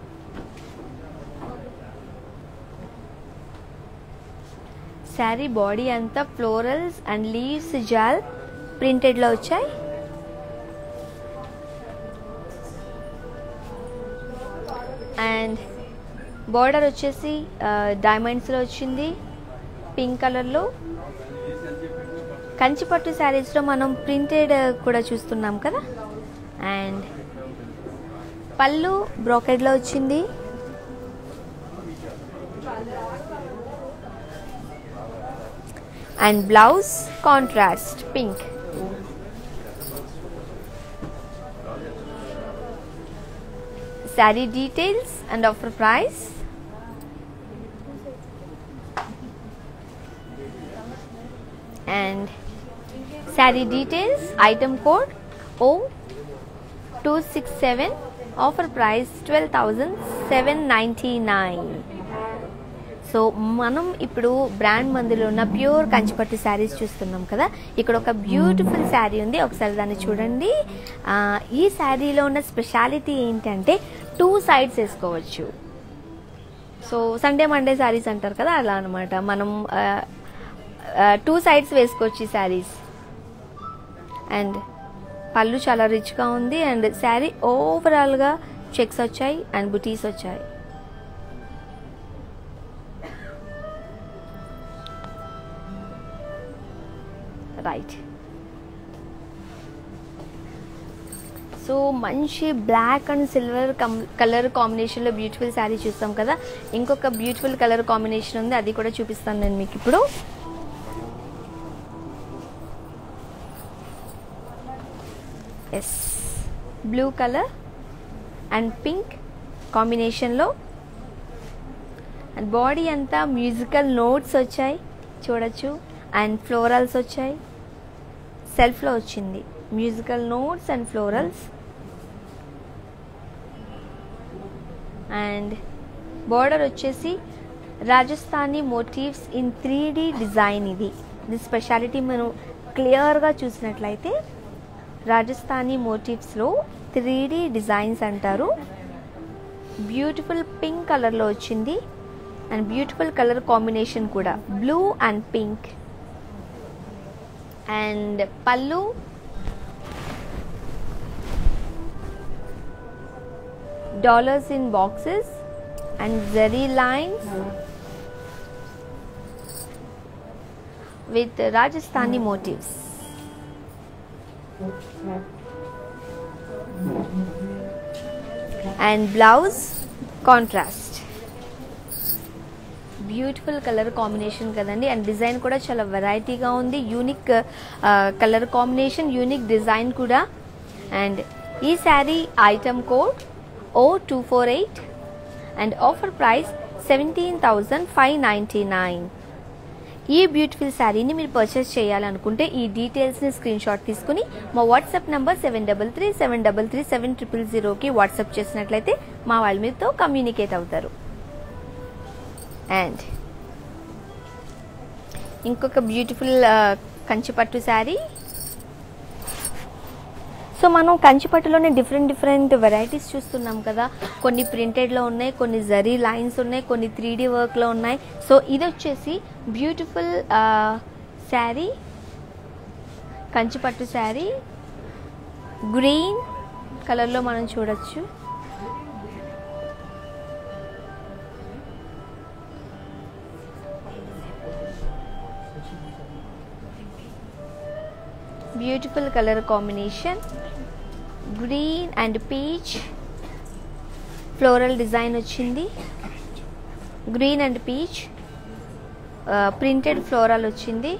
sari body అంతా ఫ్లోరల్స్ అండ్ లీవ్స్ జాల్ ప్రింటెడ్లో వచ్చాయి అండ్ బార్డర్ వచ్చేసి డైమండ్స్లో వచ్చింది పింక్ కలర్లో కంచిపట్టు శారీస్లో మనం ప్రింటెడ్ కూడా చూస్తున్నాం కదా అండ్ పళ్ళు బ్రోకెడ్లో వచ్చింది and blouse contrast pink sari details and offer price and saree details item code O267 offer price 12799 so మనం ఇప్పుడు బ్రాండ్ మందులో ఉన్న ప్యూర్ కంచిపట్టు శారీస్ చూస్తున్నాం కదా ఇక్కడ ఒక బ్యూటిఫుల్ శారీ ఉంది ఒకసారి దాన్ని చూడండి ఆ, ఈ శారీలో ఉన్న స్పెషాలిటీ ఏంటంటే టూ సైడ్స్ వేసుకోవచ్చు సో సండే మండే శారీస్ అంటారు కదా అలా అనమాట మనం టూ సైడ్స్ వేసుకోవచ్చు ఈ శారీస్ అండ్ పళ్ళు చాలా రిచ్గా ఉంది అండ్ శారీ ఓవరాల్గా చెక్స్ వచ్చాయి అండ్ బుటీస్ వచ్చాయి రైట్ సో మంచి బ్లాక్ అండ్ సిల్వర్ కలర్ కాంబినేషన్లో బ్యూటిఫుల్ శారీ చూస్తాం కదా ఇంకొక బ్యూటిఫుల్ కలర్ కాంబినేషన్ ఉంది అది కూడా చూపిస్తాను నేను మీకు ఇప్పుడు yes blue colour and pink కాంబినేషన్లో అండ్ బాడీ అంతా మ్యూజికల్ నోట్స్ వచ్చాయి చూడొచ్చు అండ్ ఫ్లోరల్స్ వచ్చాయి సెల్ఫ్లో వచ్చింది musical notes and florals and border వచ్చేసి Rajasthani motifs in three D design ఇది ఇది స్పెషాలిటీ మనం క్లియర్గా చూసినట్లయితే రాజస్థానీ మోటివ్స్లో త్రీ డి డిజైన్స్ అంటారు బ్యూటిఫుల్ పింక్ కలర్లో వచ్చింది అండ్ బ్యూటిఫుల్ కలర్ కాంబినేషన్ కూడా blue and pink and pallu dollars in boxes and zari lines with Rajasthani motifs. And blouse contrast. Beautiful colour combination కదండి అండ్ డిజైన్ కూడా చాలా వెరైటీగా ఉంది unique colour combination unique design కూడా and ఈ sari item code oh two four eight and offer price seventeen thousand five ninety nine ఈ beautiful శారీని మీరు పర్చేస్ చేయాలనుకుంటే ఈ డీటెయిల్స్ని స్క్రీన్ షాట్ తీసుకుని మా WhatsApp number seven double three seven double three seven triple జీరోకి వాట్సాప్ చేసినట్లయితే మా వాళ్ళ మీతో కమ్యూనికేట్ అవుతారు అండ్ ఇంకొక బ్యూటిఫుల్ కంచిపట్టు శారీ సో మనం కంచిపట్టులోనే డిఫరెంట్ డిఫరెంట్ వెరైటీస్ చూస్తున్నాం కదా కొన్ని ప్రింటెడ్లో ఉన్నాయి కొన్ని జరీ లైన్స్ ఉన్నాయి కొన్ని త్రీ డీ వర్క్లో ఉన్నాయి సో ఇది వచ్చేసి బ్యూటిఫుల్ శారీ కంచిపట్టు శారీ గ్రీన్ కలర్లో మనం చూడొచ్చు beautiful colour combination green and peach floral design వచ్చింది green and peach printed floral వచ్చింది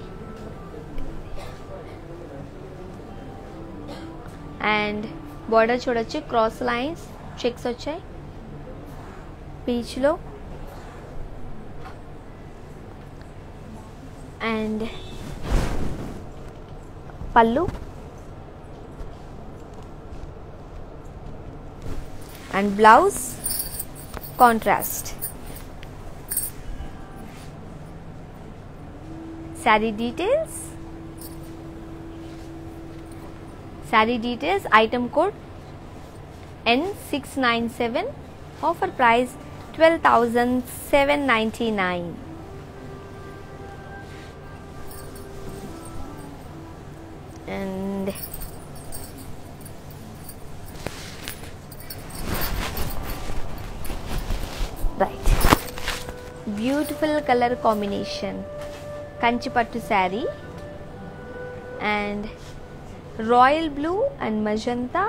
అండ్ బార్డర్ చూడొచ్చు క్రాస్ లైన్స్ చెక్స్ వచ్చాయి పీచ్లో and pallu and blouse contrast sari details sari details item code N six nine seven offer price twelve thousand seven ninety nine and right beautiful colour combination కంచిపట్టు sari and royal blue and magenta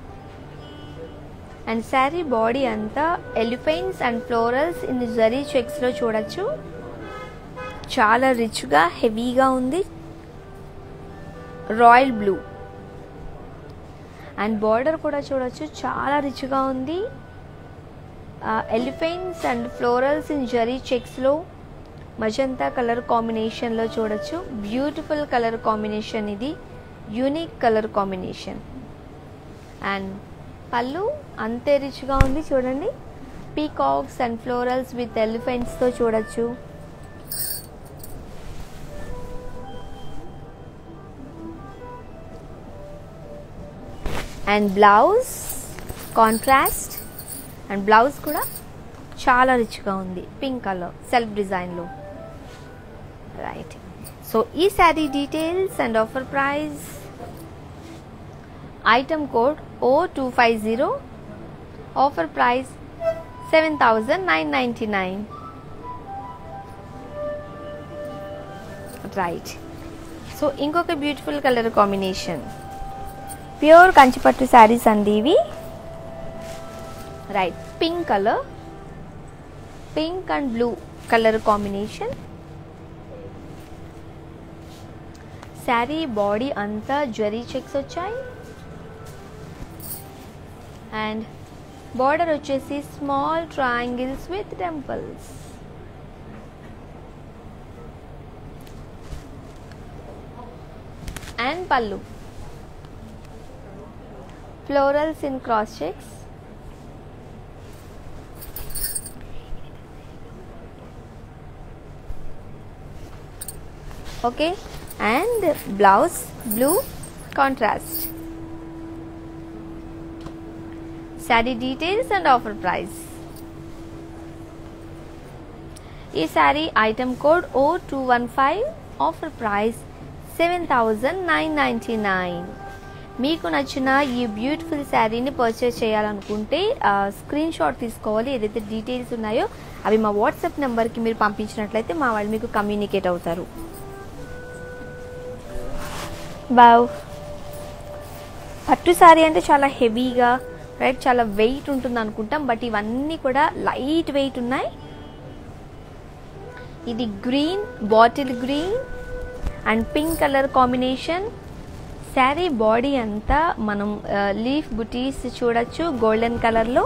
and sari body అంతా elephants and florals in zari చెక్స్లో చూడొచ్చు చాలా రిచ్గా హెవీగా ఉంది royal blue and border కూడా చూడొచ్చు చాలా రిచ్గా ఉంది elephants and florals in zari చెక్స్లో మజంతా కలర్ కాంబినేషన్లో చూడొచ్చు బ్యూటిఫుల్ కలర్ కాంబినేషన్ ఇది unique colour combination and pallu అంతే రిచ్గా ఉంది చూడండి పీకాక్స్ అండ్ ఫ్లోరల్స్ విత్ ఎలిఫెంట్స్తో చూడొచ్చు and blouse contrast and blouse కూడా చాలా రిచ్గా ఉంది పింక్ కలర్ సెల్ఫ్ డిజైన్లో రైట్ సో ఈ sari details and offer price item code oh two five zero offer price seven thousand nine ninety nine right so ఇంకొక beautiful colour combination pure కంచిపట్టు శారీస్ అండి ఇవి right pink colour pink and blue colour combination sari body అంతా zari checks వచ్చాయి and border వచ్చేసి small triangles with temples and పళ్ళు florals in cross checks okay and blouse blue contrast sari details and offer price ఈ sari item code ఓ two one five offer price seven thousand nine ninety nine మీకు నచ్చిన ఈ beautiful శారీని purchase చేయాలనుకుంటే screen screenshot తీసుకోవాలి ఏదైతే details ఉన్నాయో అవి మా వాట్సాప్ నెంబర్కి మీరు పంపించినట్లయితే మా వాళ్ళు మీకు కమ్యూనికేట్ అవుతారు బావ్ పట్టు శారీ అంటే చాలా హెవీగా రైట్ చాలా వెయిట్ ఉంటుంది అనుకుంటాం బట్ ఇవన్నీ కూడా లైట్ వెయిట్ ఉన్నాయి ఇది green bottle green and pink colour combination sari body అంతా మనం లీఫ్ బుటీస్ చూడొచ్చు గోల్డెన్ కలర్లో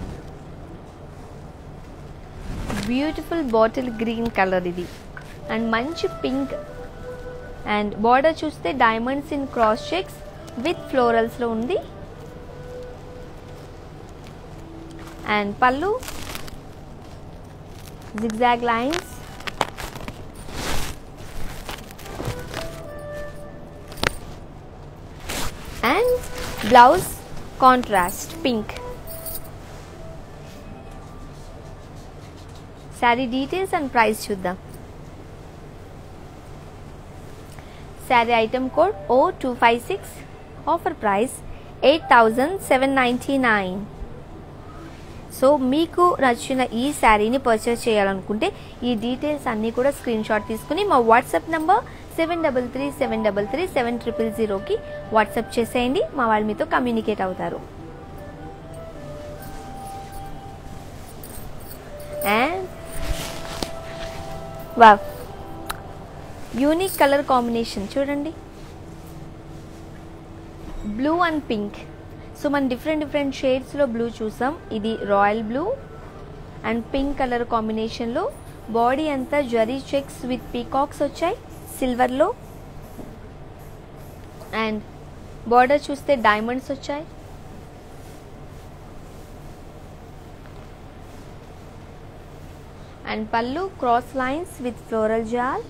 బ్యూటిఫుల్ బాటిల్ గ్రీన్ కలర్ ఇది అండ్ మంచి పింక్ అండ్ బార్డర్ చూస్తే diamonds in cross checks with ఫ్లోరల్స్లో ఉంది అండ్ పళ్ళు zigzag lines and blouse contrast pink sari details and price చూద్దాం శారీ ఐటమ్ కోడ్ ఓ two five six offer price eight thousand seven ninety nine so మీకు నచ్చిన ఈ శారీని purchase చేయాలనుకుంటే ఈ డీటెయిల్స్ అన్నీ కూడా స్క్రీన్ షాట్ తీసుకుని మా WhatsApp number seven double three seven double three seven triple జీరోకి వాట్సాప్ చేసేయండి మా వాళ్ళు మీతో కమ్యూనికేట్ అవుతారు అండ్ వా యూనిక్ కలర్ కాంబినేషన్ చూడండి బ్లూ అండ్ పింక్ సో మనం డిఫరెంట్ డిఫరెంట్ షేడ్స్లో బ్లూ చూసాం ఇది royal blue and pink colour కాంబినేషన్లో బాడీ అంతా జరీ చెక్స్ విత్ పీకాక్స్ వచ్చాయి సిల్వర్లో అండ్ బార్డర్ చూస్తే డైమండ్స్ వచ్చాయి and pallu cross lines with floral జాల్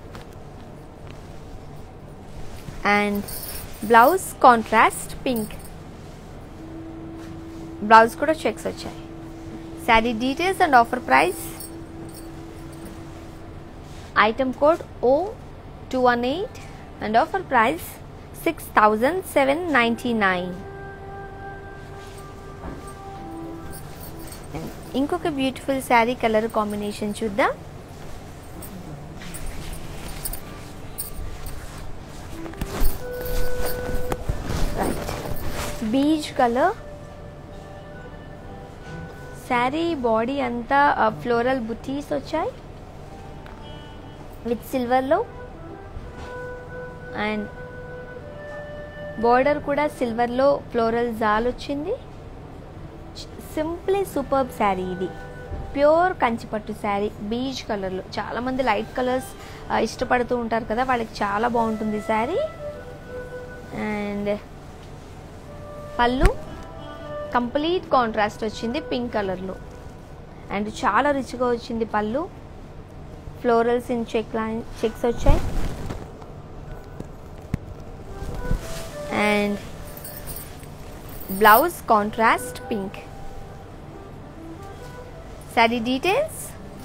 and blouse contrast pink blouse కూడా చెక్స్ వచ్చాయి sari details and offer price item code oh two one eight and offer price six thousand seven ninety nine ఇంకొక beautiful sari colour combination చూద్దాం right beige colour sari body అంతా floral butis వచ్చాయి with సిల్వర్లో and border కూడా సిల్వర్లో floral jaal వచ్చింది simply superb sari ఇది pure కంచిపట్టు శారీ బీజ్ కలర్లో చాలామంది light colours ఇష్టపడుతూ ఉంటారు కదా వాళ్ళకి చాలా బాగుంటుంది sari and pallu complete contrast వచ్చింది పింక్ కలర్లో అండ్ చాలా రిచ్గా వచ్చింది pallu florals in check line checks వచ్చాయి and blouse contrast pink sari details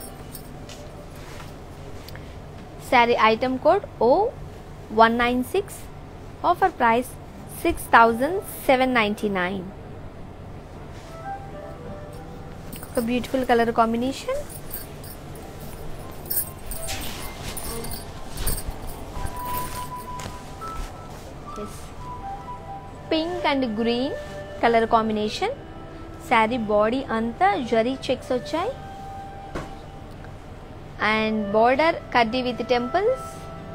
sari item code oh one nine six offer price six thousand seven ninety nine ఒక beautiful colour combination pink and green colour combination sari body అంతా zari checks వచ్చాయి and border కడ్డీ with temples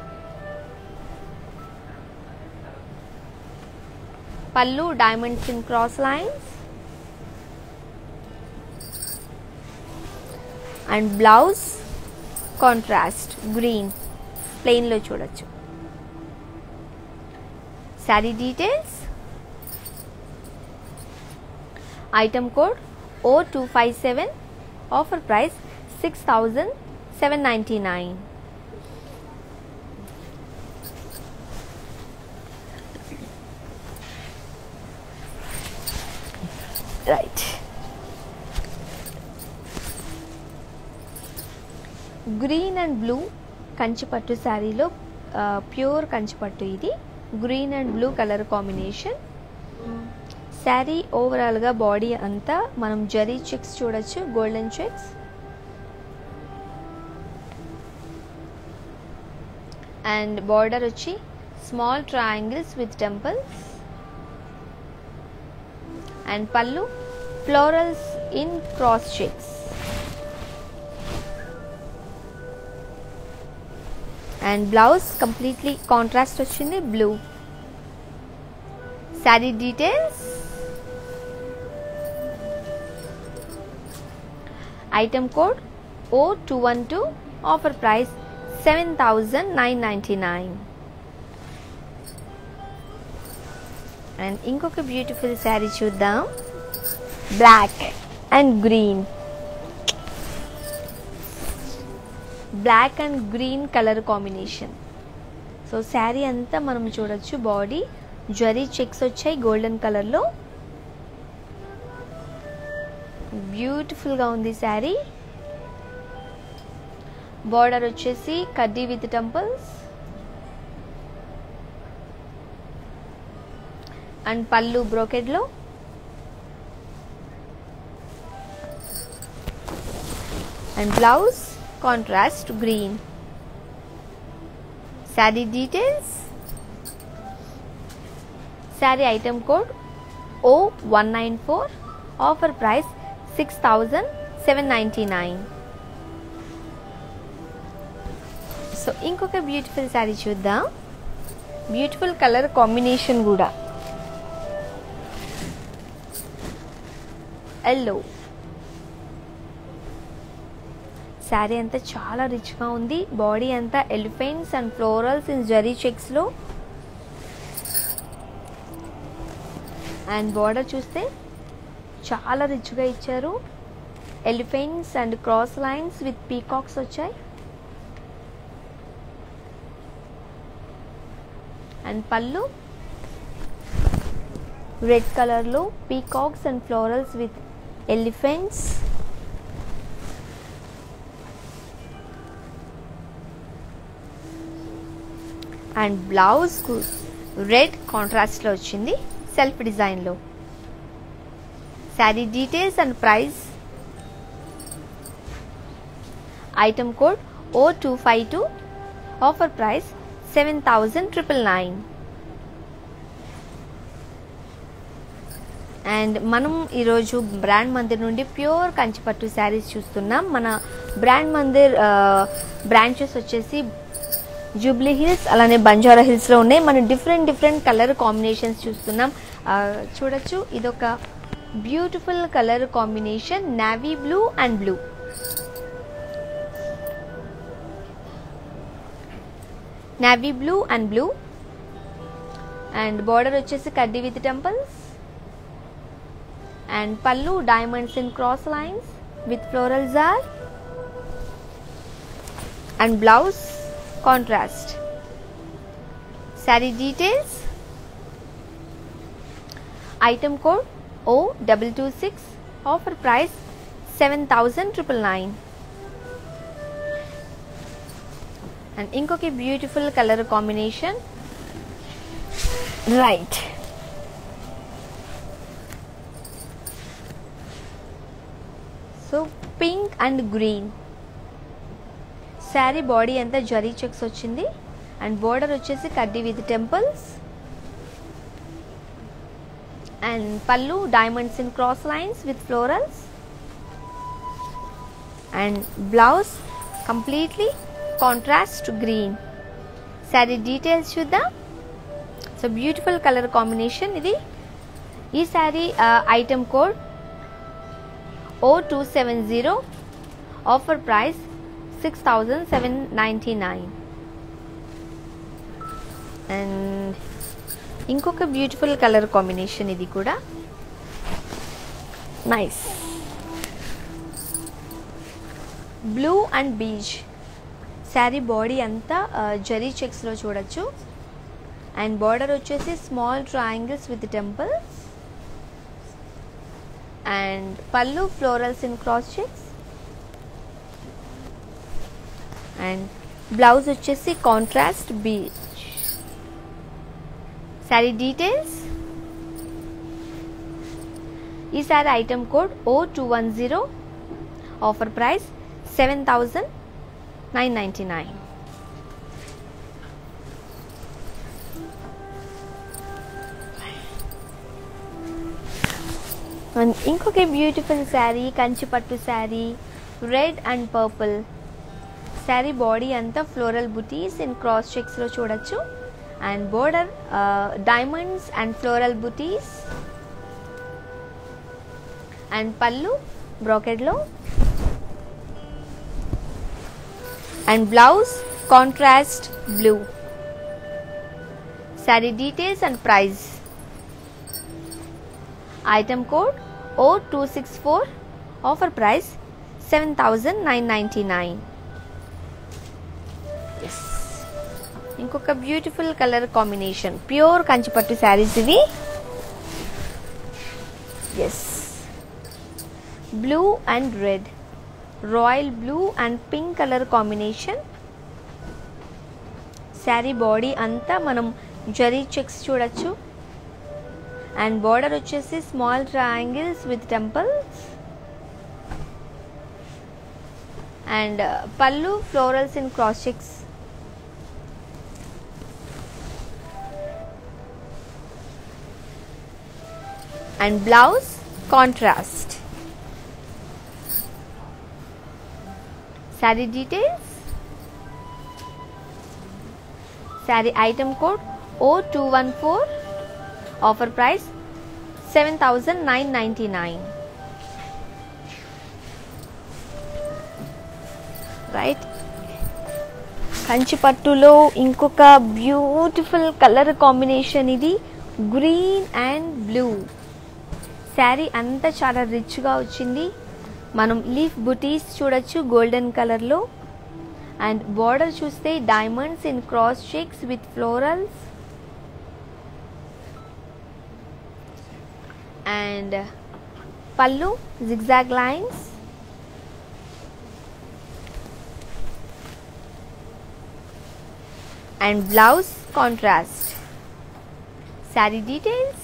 pallu diamonds in cross lines and blouse contrast green ప్లెయిన్లో చూడొచ్చు sari details item code oh two five seven offer price six thousand seven ninety nine right green and blue కంచిపట్టు శారీలో pure కంచిపట్టు ఇది green and blue colour combination sari ఓవరాల్గా body అంతా మనం zari checks చూడొచ్చు గోల్డెన్ చెక్స్ అండ్ బార్డర్ వచ్చి small triangles with temples and పళ్ళు florals in cross checks and blouse completely contrast వచ్చింది blue sari details item code oh two one two offer price seven thousand nine ninety nine and ఇంకొక beautiful sari చూద్దాం black and green black and green colour combination so sari అంతా మనం చూడొచ్చు body zari checks వచ్చాయి golden కలర్లో బ్యూటిఫుల్గా ఉంది శారీ బార్డర్ వచ్చేసి కడ్డీ విత్ టెంపుల్స్ అండ్ పళ్ళు బ్రోకెడ్లో and blouse contrast green sari details sari item code oh one nine four offer price six thousand seven ninety nine so ఇంకొక బ్యూటిఫుల్ శారీ చూద్దాం బ్యూటిఫుల్ కలర్ కాంబినేషన్ కూడా ఎల్లో శారీ అంతా చాలా రిచ్గా ఉంది బాడీ అంతా elephants and florals in zari చెక్స్లో అండ్ బార్డర్ చూస్తే చాలా రిచ్గా ఇచ్చారు elephants and cross lines with peacocks వచ్చాయి అండ్ పళ్ళు రెడ్ కలర్లో peacocks and florals with elephants and బ్లౌజ్కు రెడ్ కాంట్రాస్ట్లో వచ్చింది సెల్ఫ్ డిజైన్లో sari details and price item code oh two five two offer price seven thousand triple nine and మనం ఈరోజు brand Mandir నుండి pure కంచిపట్టు శారీస్ చూస్తున్నాం మన బ్రాండ్ మందిర్ బ్రాంచెస్ వచ్చేసి జూబ్లీ హిల్స్ అలానే బంజారా హిల్స్లో ఉన్నాయి మనం డిఫరెంట్ డిఫరెంట్ కలర్ కాంబినేషన్స్ చూస్తున్నాం ఆ, చూడొచ్చు ఇదొక beautiful colour combination navy blue and blue navy blue and blue and border వచ్చేసి కడ్డీ విత్ టెంపుల్స్ అండ్ పళ్ళు diamonds in cross lines with floral జార్ and blouse contrast sari details item code oh double two six offer price seven thousand triple nine and ఇంకొక beautiful colour combination right so pink and green sari body అంతా zari checks వచ్చింది and border వచ్చేసి కడ్డీ with temples and పళ్ళు diamonds in cross lines with florals and blouse completely contrast green sari details చూద్దాం so beautiful colour combination ఇది ఈ sari item code oh two seven zero offer price six thousand seven ninety nine and ఇంకొక beautiful colour combination ఇది కూడా nice blue and peach sari body అంతా ఆ, జరీ చెక్స్లో చూడొచ్చు అండ్ బార్డర్ వచ్చేసి small triangles with temples and పళ్ళు florals in cross checks and blouse వచ్చేసి కాంట్రాస్ట్ బీచ్ శారీ డీటెయిల్స్ ఈ sari item code oh two one zero offer price seven thousand nine ninety nine and ఇంకొక beautiful sari కంచిపట్టు sari red and purple sari body అంతా floral butis in cross చెక్స్లో చూడొచ్చు and border diamonds and floral butis and పళ్ళు బ్రోకెడ్లో and blouse contrast blue sari details and price item code oh two six four offer price seven thousand nine ninety nine ఇంకొక beautiful colour combination pure కంచిపట్టు శారీస్ ఇవి yes blue and red royal blue and pink colour combination sari body అంతా మనం zari checks చూడొచ్చు and border వచ్చేసి small triangles with temples and పళ్ళు florals in cross checks and blouse contrast sari details sari item code oh two one four offer price seven thousand nine ninety nine right కంచిపట్టులో ఇంకొక beautiful colour combination ఇది green and blue sari అంతా చాలా రిచ్గా వచ్చింది మనం leaf butis చూడొచ్చు గోల్డెన్ కలర్లో అండ్ బార్డర్ చూస్తే diamonds in cross checks with florals and పళ్ళు zigzag lines and blouse contrast sari details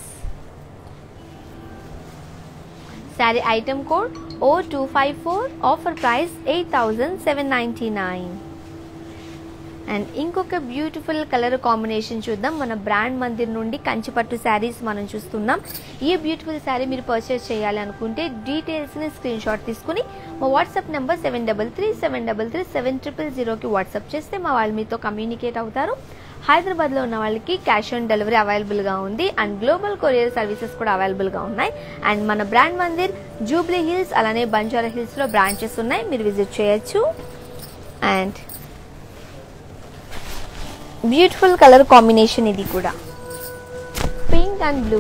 sari item code oh two five four offer price eight thousand seven ninety nine and ఇంకొక beautiful colour combination చూద్దాం మన brand Mandir నుండి కంచిపట్టు శారీస్ మనం చూస్తున్నాం ఈ beautiful sari మీరు purchase చేయాలి అనుకుంటే డీటెయిల్స్ని స్క్రీన్ షాట్ తీసుకుని మా WhatsApp number seven double three seven double three seven triple జీరోకి వాట్సాప్ చేస్తే మా వాళ్ళు మీతో కమ్యూనికేట్ అవుతారు హైదరాబాద్లో ఉన్న వాళ్ళకి క్యాష్ ఆన్ డెలివరీ అవైలబుల్గా ఉంది అండ్ గ్లోబల్ కొరియర్ సర్వీసెస్ కూడా అవైలబుల్గా ఉన్నాయి అండ్ మన బ్రాండ్ మందిర్ జూబ్లీ హిల్స్ అలానే బంజారా హిల్స్లో బ్రాంచెస్ ఉన్నాయి మీరు విజిట్ చేయొచ్చు అండ్ బ్యూటిఫుల్ కలర్ కాంబినేషన్ ఇది కూడా pink and blue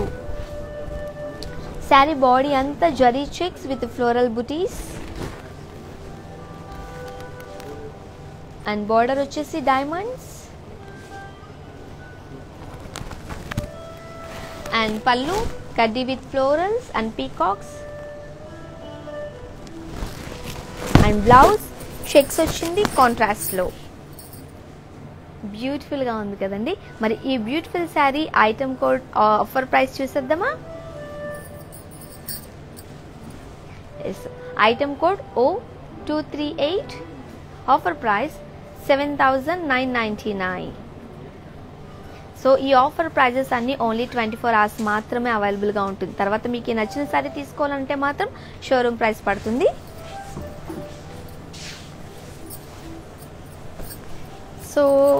sari body అంతా zari checks with floral butis and border వచ్చేసి డైమండ్స్ అండ్ పళ్ళు కడ్డీ with florals and peacocks and blouse checks వచ్చింది కాంట్రాస్ట్లో బ్యూటిఫుల్గా ఉంది కదండి మరి ఈ beautiful sari item code offer price చూసేద్దామా ఎస్ ఐటమ్ కోడ్ ఓ two three eight offer price seven thousand nine ninety nine so ఈ ఆఫర్ ప్రైజెస్ అన్నీ ఓన్లీ ట్వంటీ ఫోర్ అవర్స్ మాత్రమే అవైలబుల్గా ఉంటుంది తర్వాత మీకు ఈ నచ్చిన శారీ తీసుకోవాలంటే మాత్రం షోరూమ్ ప్రైస్ పడుతుంది సో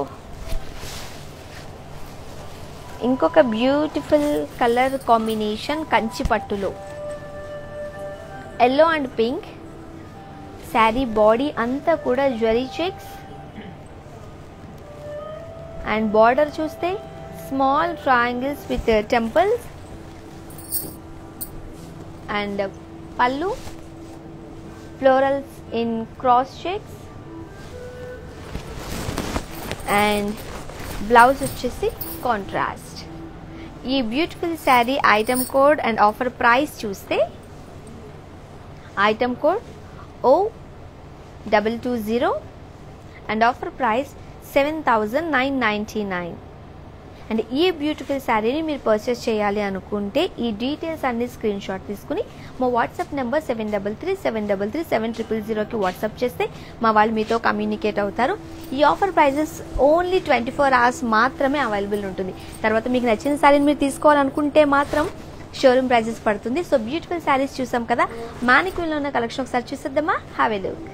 ఇంకొక బ్యూటిఫుల్ కలర్ కాంబినేషన్ కంచి పట్టులో yellow and pink sari body అంతా కూడా జ్వరీ చెక్స్ అండ్ బార్డర్ చూస్తే small triangles with temples and పళ్ళు florals in cross checks and blouse వచ్చేసి కాంట్రాస్ట్ ఈ beautiful sari item code and offer price చూస్తే item code oh double two zero and offer price seven thousand nine ninety nine and ఈ beautiful శారీని మీరు purchase చేయాలి అనుకుంటే ఈ డీటెయిల్స్ అన్ని స్క్రీన్ షాట్ తీసుకుని మా WhatsApp number seven double three seven double three seven triple జీరోకి వాట్సాప్ చేస్తే మా వాళ్ళు మీతో కమ్యూనికేట్ అవుతారు ఈ offer prices only twenty four hours మాత్రమే అవైలబుల్ ఉంటుంది తర్వాత మీకు నచ్చిన శారీని మీరు తీసుకోవాలనుకుంటే మాత్రం షోరూమ్ ప్రైజెస్ పడుతుంది సో బ్యూటిఫుల్ శారీస్ చూసాం కదా మానిక్విన్లో ఉన్న కలెక్షన్ ఒకసారి చూసేద్దామా have a look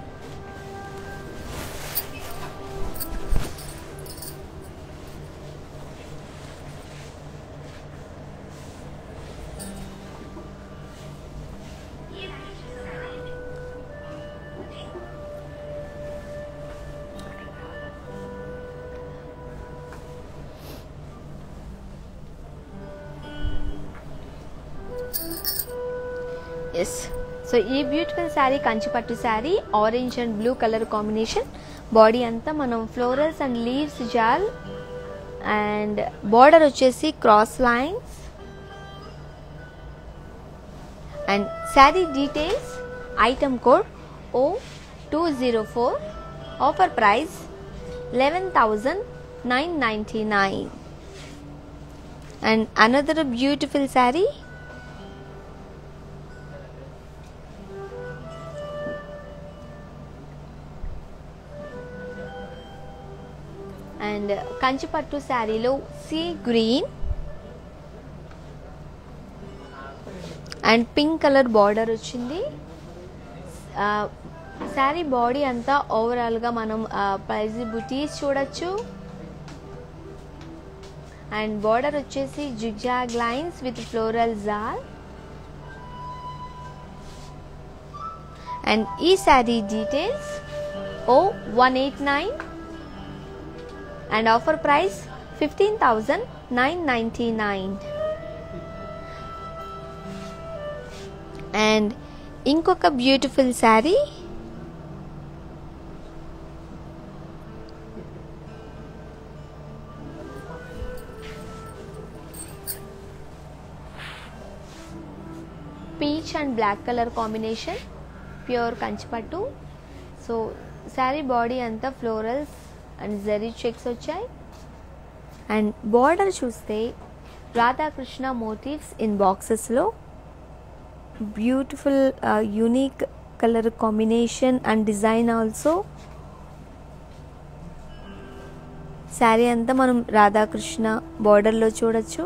yes so ఈ బ్యూటిఫుల్ శారీ కంచిపట్టు sari orange and blue colour combination body అంతా మనం ఫ్లోరల్స్ అండ్ లీవ్స్ జాల్ అండ్ బార్డర్ వచ్చేసి cross lines and sari details item code oh two zero four offer price eleven thousand nine ninety nine and another beautiful sari and కంచిపట్టు శారీలో sea green and pink colour border వచ్చింది sari body అంతా ఓవరాల్గా మనం praise బుటీస్ చూడొచ్చు and border వచ్చేసి zigzag lines with floral జాల్ అండ్ ఈ sari details O one eight nine and offer price fifteen thousand nine ninety nine and ఇంకొక beautiful sari peach and black colour combination pure కంచిపట్టు సో శారీ బాడీ అంతా florals and zari checks వచ్చాయి and border చూస్తే Radhakrishna motifs in బాక్సెస్లో beautiful unique colour combination and design also sari అంతా మనం రాధాకృష్ణ బార్డర్లో చూడొచ్చు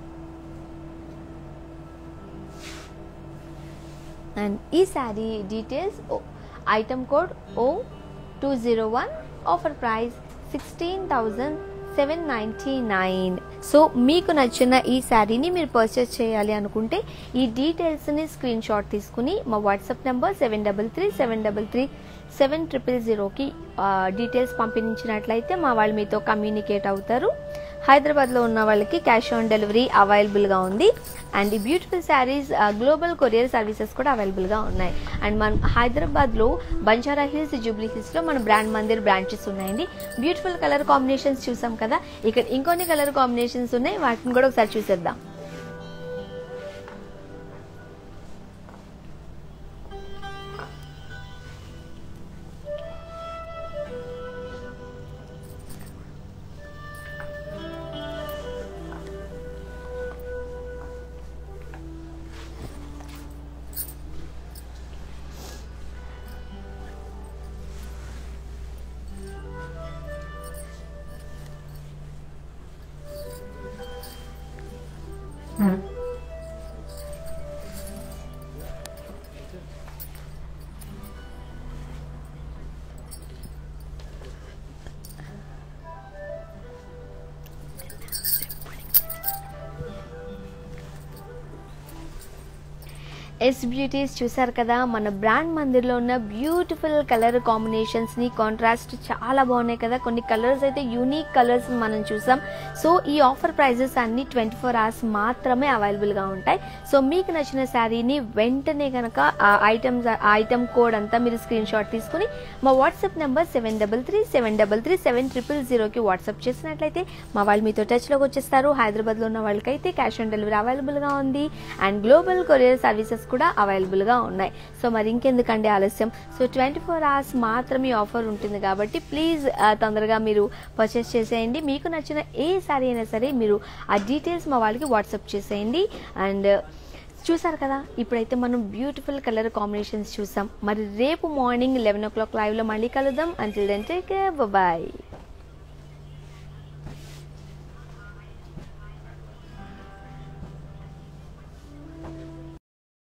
అండ్ ఈ శారీ డీటెయిల్స్ ఐటమ్ కోడ్ ఓ two zero one offer price sixteen thousand seven ninety nine so మీకు నచ్చిన ఈ శారీని మీరు పర్చేస్ చేయాలి అనుకుంటే ఈ డీటెయిల్స్ని స్క్రీన్ షాట్ తీసుకుని మా WhatsApp number seven double three seven double three seven triple జీరోకి డీటెయిల్స్ పంపించినట్లయితే మా వాళ్ళు మీతో కమ్యూనికేట్ అవుతారు హైదరాబాద్లో ఉన్న వాళ్ళకి క్యాష్ ఆన్ డెలివరీ అవైలబుల్గా ఉంది అండ్ ఈ beautiful saris global courier services కూడా అవైలబుల్గా ఉన్నాయి అండ్ మన హైదరాబాద్లో బంజారా హిల్స్ జూబ్లీ హిల్స్లో మన బ్రాండ్ మందిర్ బ్రాంచెస్ ఉన్నాయండి బ్యూటిఫుల్ కలర్ కాంబినేషన్స్ చూసాం కదా ఇక్కడ ఇంకొన్ని కలర్ కాంబినేషన్స్ ఉన్నాయి వాటిని కూడా ఒకసారి చూసేద్దాం ఎస్ బ్యూటీస్ చూసారు కదా మన బ్రాండ్ మందిర్లో ఉన్న బ్యూటిఫుల్ కలర్ కాంబినేషన్స్ని కాంట్రాస్ట్ చాలా బాగున్నాయి కదా కొన్ని కలర్స్ అయితే యూనిక్ కలర్స్ మనం చూసాం సో ఈ ఆఫర్ ప్రైజెస్ అన్ని ట్వంటీ ఫోర్ అవర్స్ మాత్రమే అవైలబుల్గా ఉంటాయి సో మీకు నచ్చిన శారీని వెంటనే కనుక ఆ ఐటమ్స్ ఐటమ్ కోడ్ అంతా మీరు స్క్రీన్ షాట్ తీసుకుని మా WhatsApp number seven double three seven double three seven triple జీరోకి వాట్సాప్ చేసినట్లయితే మా వాళ్ళు మీతో టచ్లోకి వచ్చేస్తారు హైదరాబాద్లో ఉన్న వాళ్ళకైతే క్యాష్ ఆన్ డెలివరీ అవైలబుల్గా ఉంది అండ్ గ్లోబల్ కొరియర్ సర్వీసెస్ కూడా అవైలబుల్గా ఉన్నాయి సో మరి ఇంకెందుకండి ఆలస్యం సో ట్వంటీ ఫోర్ అవర్స్ మాత్రమే ఆఫర్ ఉంటుంది కాబట్టి ప్లీజ్ తొందరగా మీరు పర్చేస్ చేసేయండి మీకు నచ్చిన ఏ సారీ అయినా సరే మీరు ఆ డీటెయిల్స్ మా వాళ్ళకి వాట్సాప్ చేసేయండి అండ్ చూసారు కదా ఇప్పుడైతే మనం బ్యూటిఫుల్ కలర్ కాంబినేషన్స్ చూసాం మరి రేపు మార్నింగ్ లెవెన్ ఓ క్లాక్ లైవ్లో మళ్ళీ కలుద్దాం అంటిల్ దెన్ టేక్ బాయ్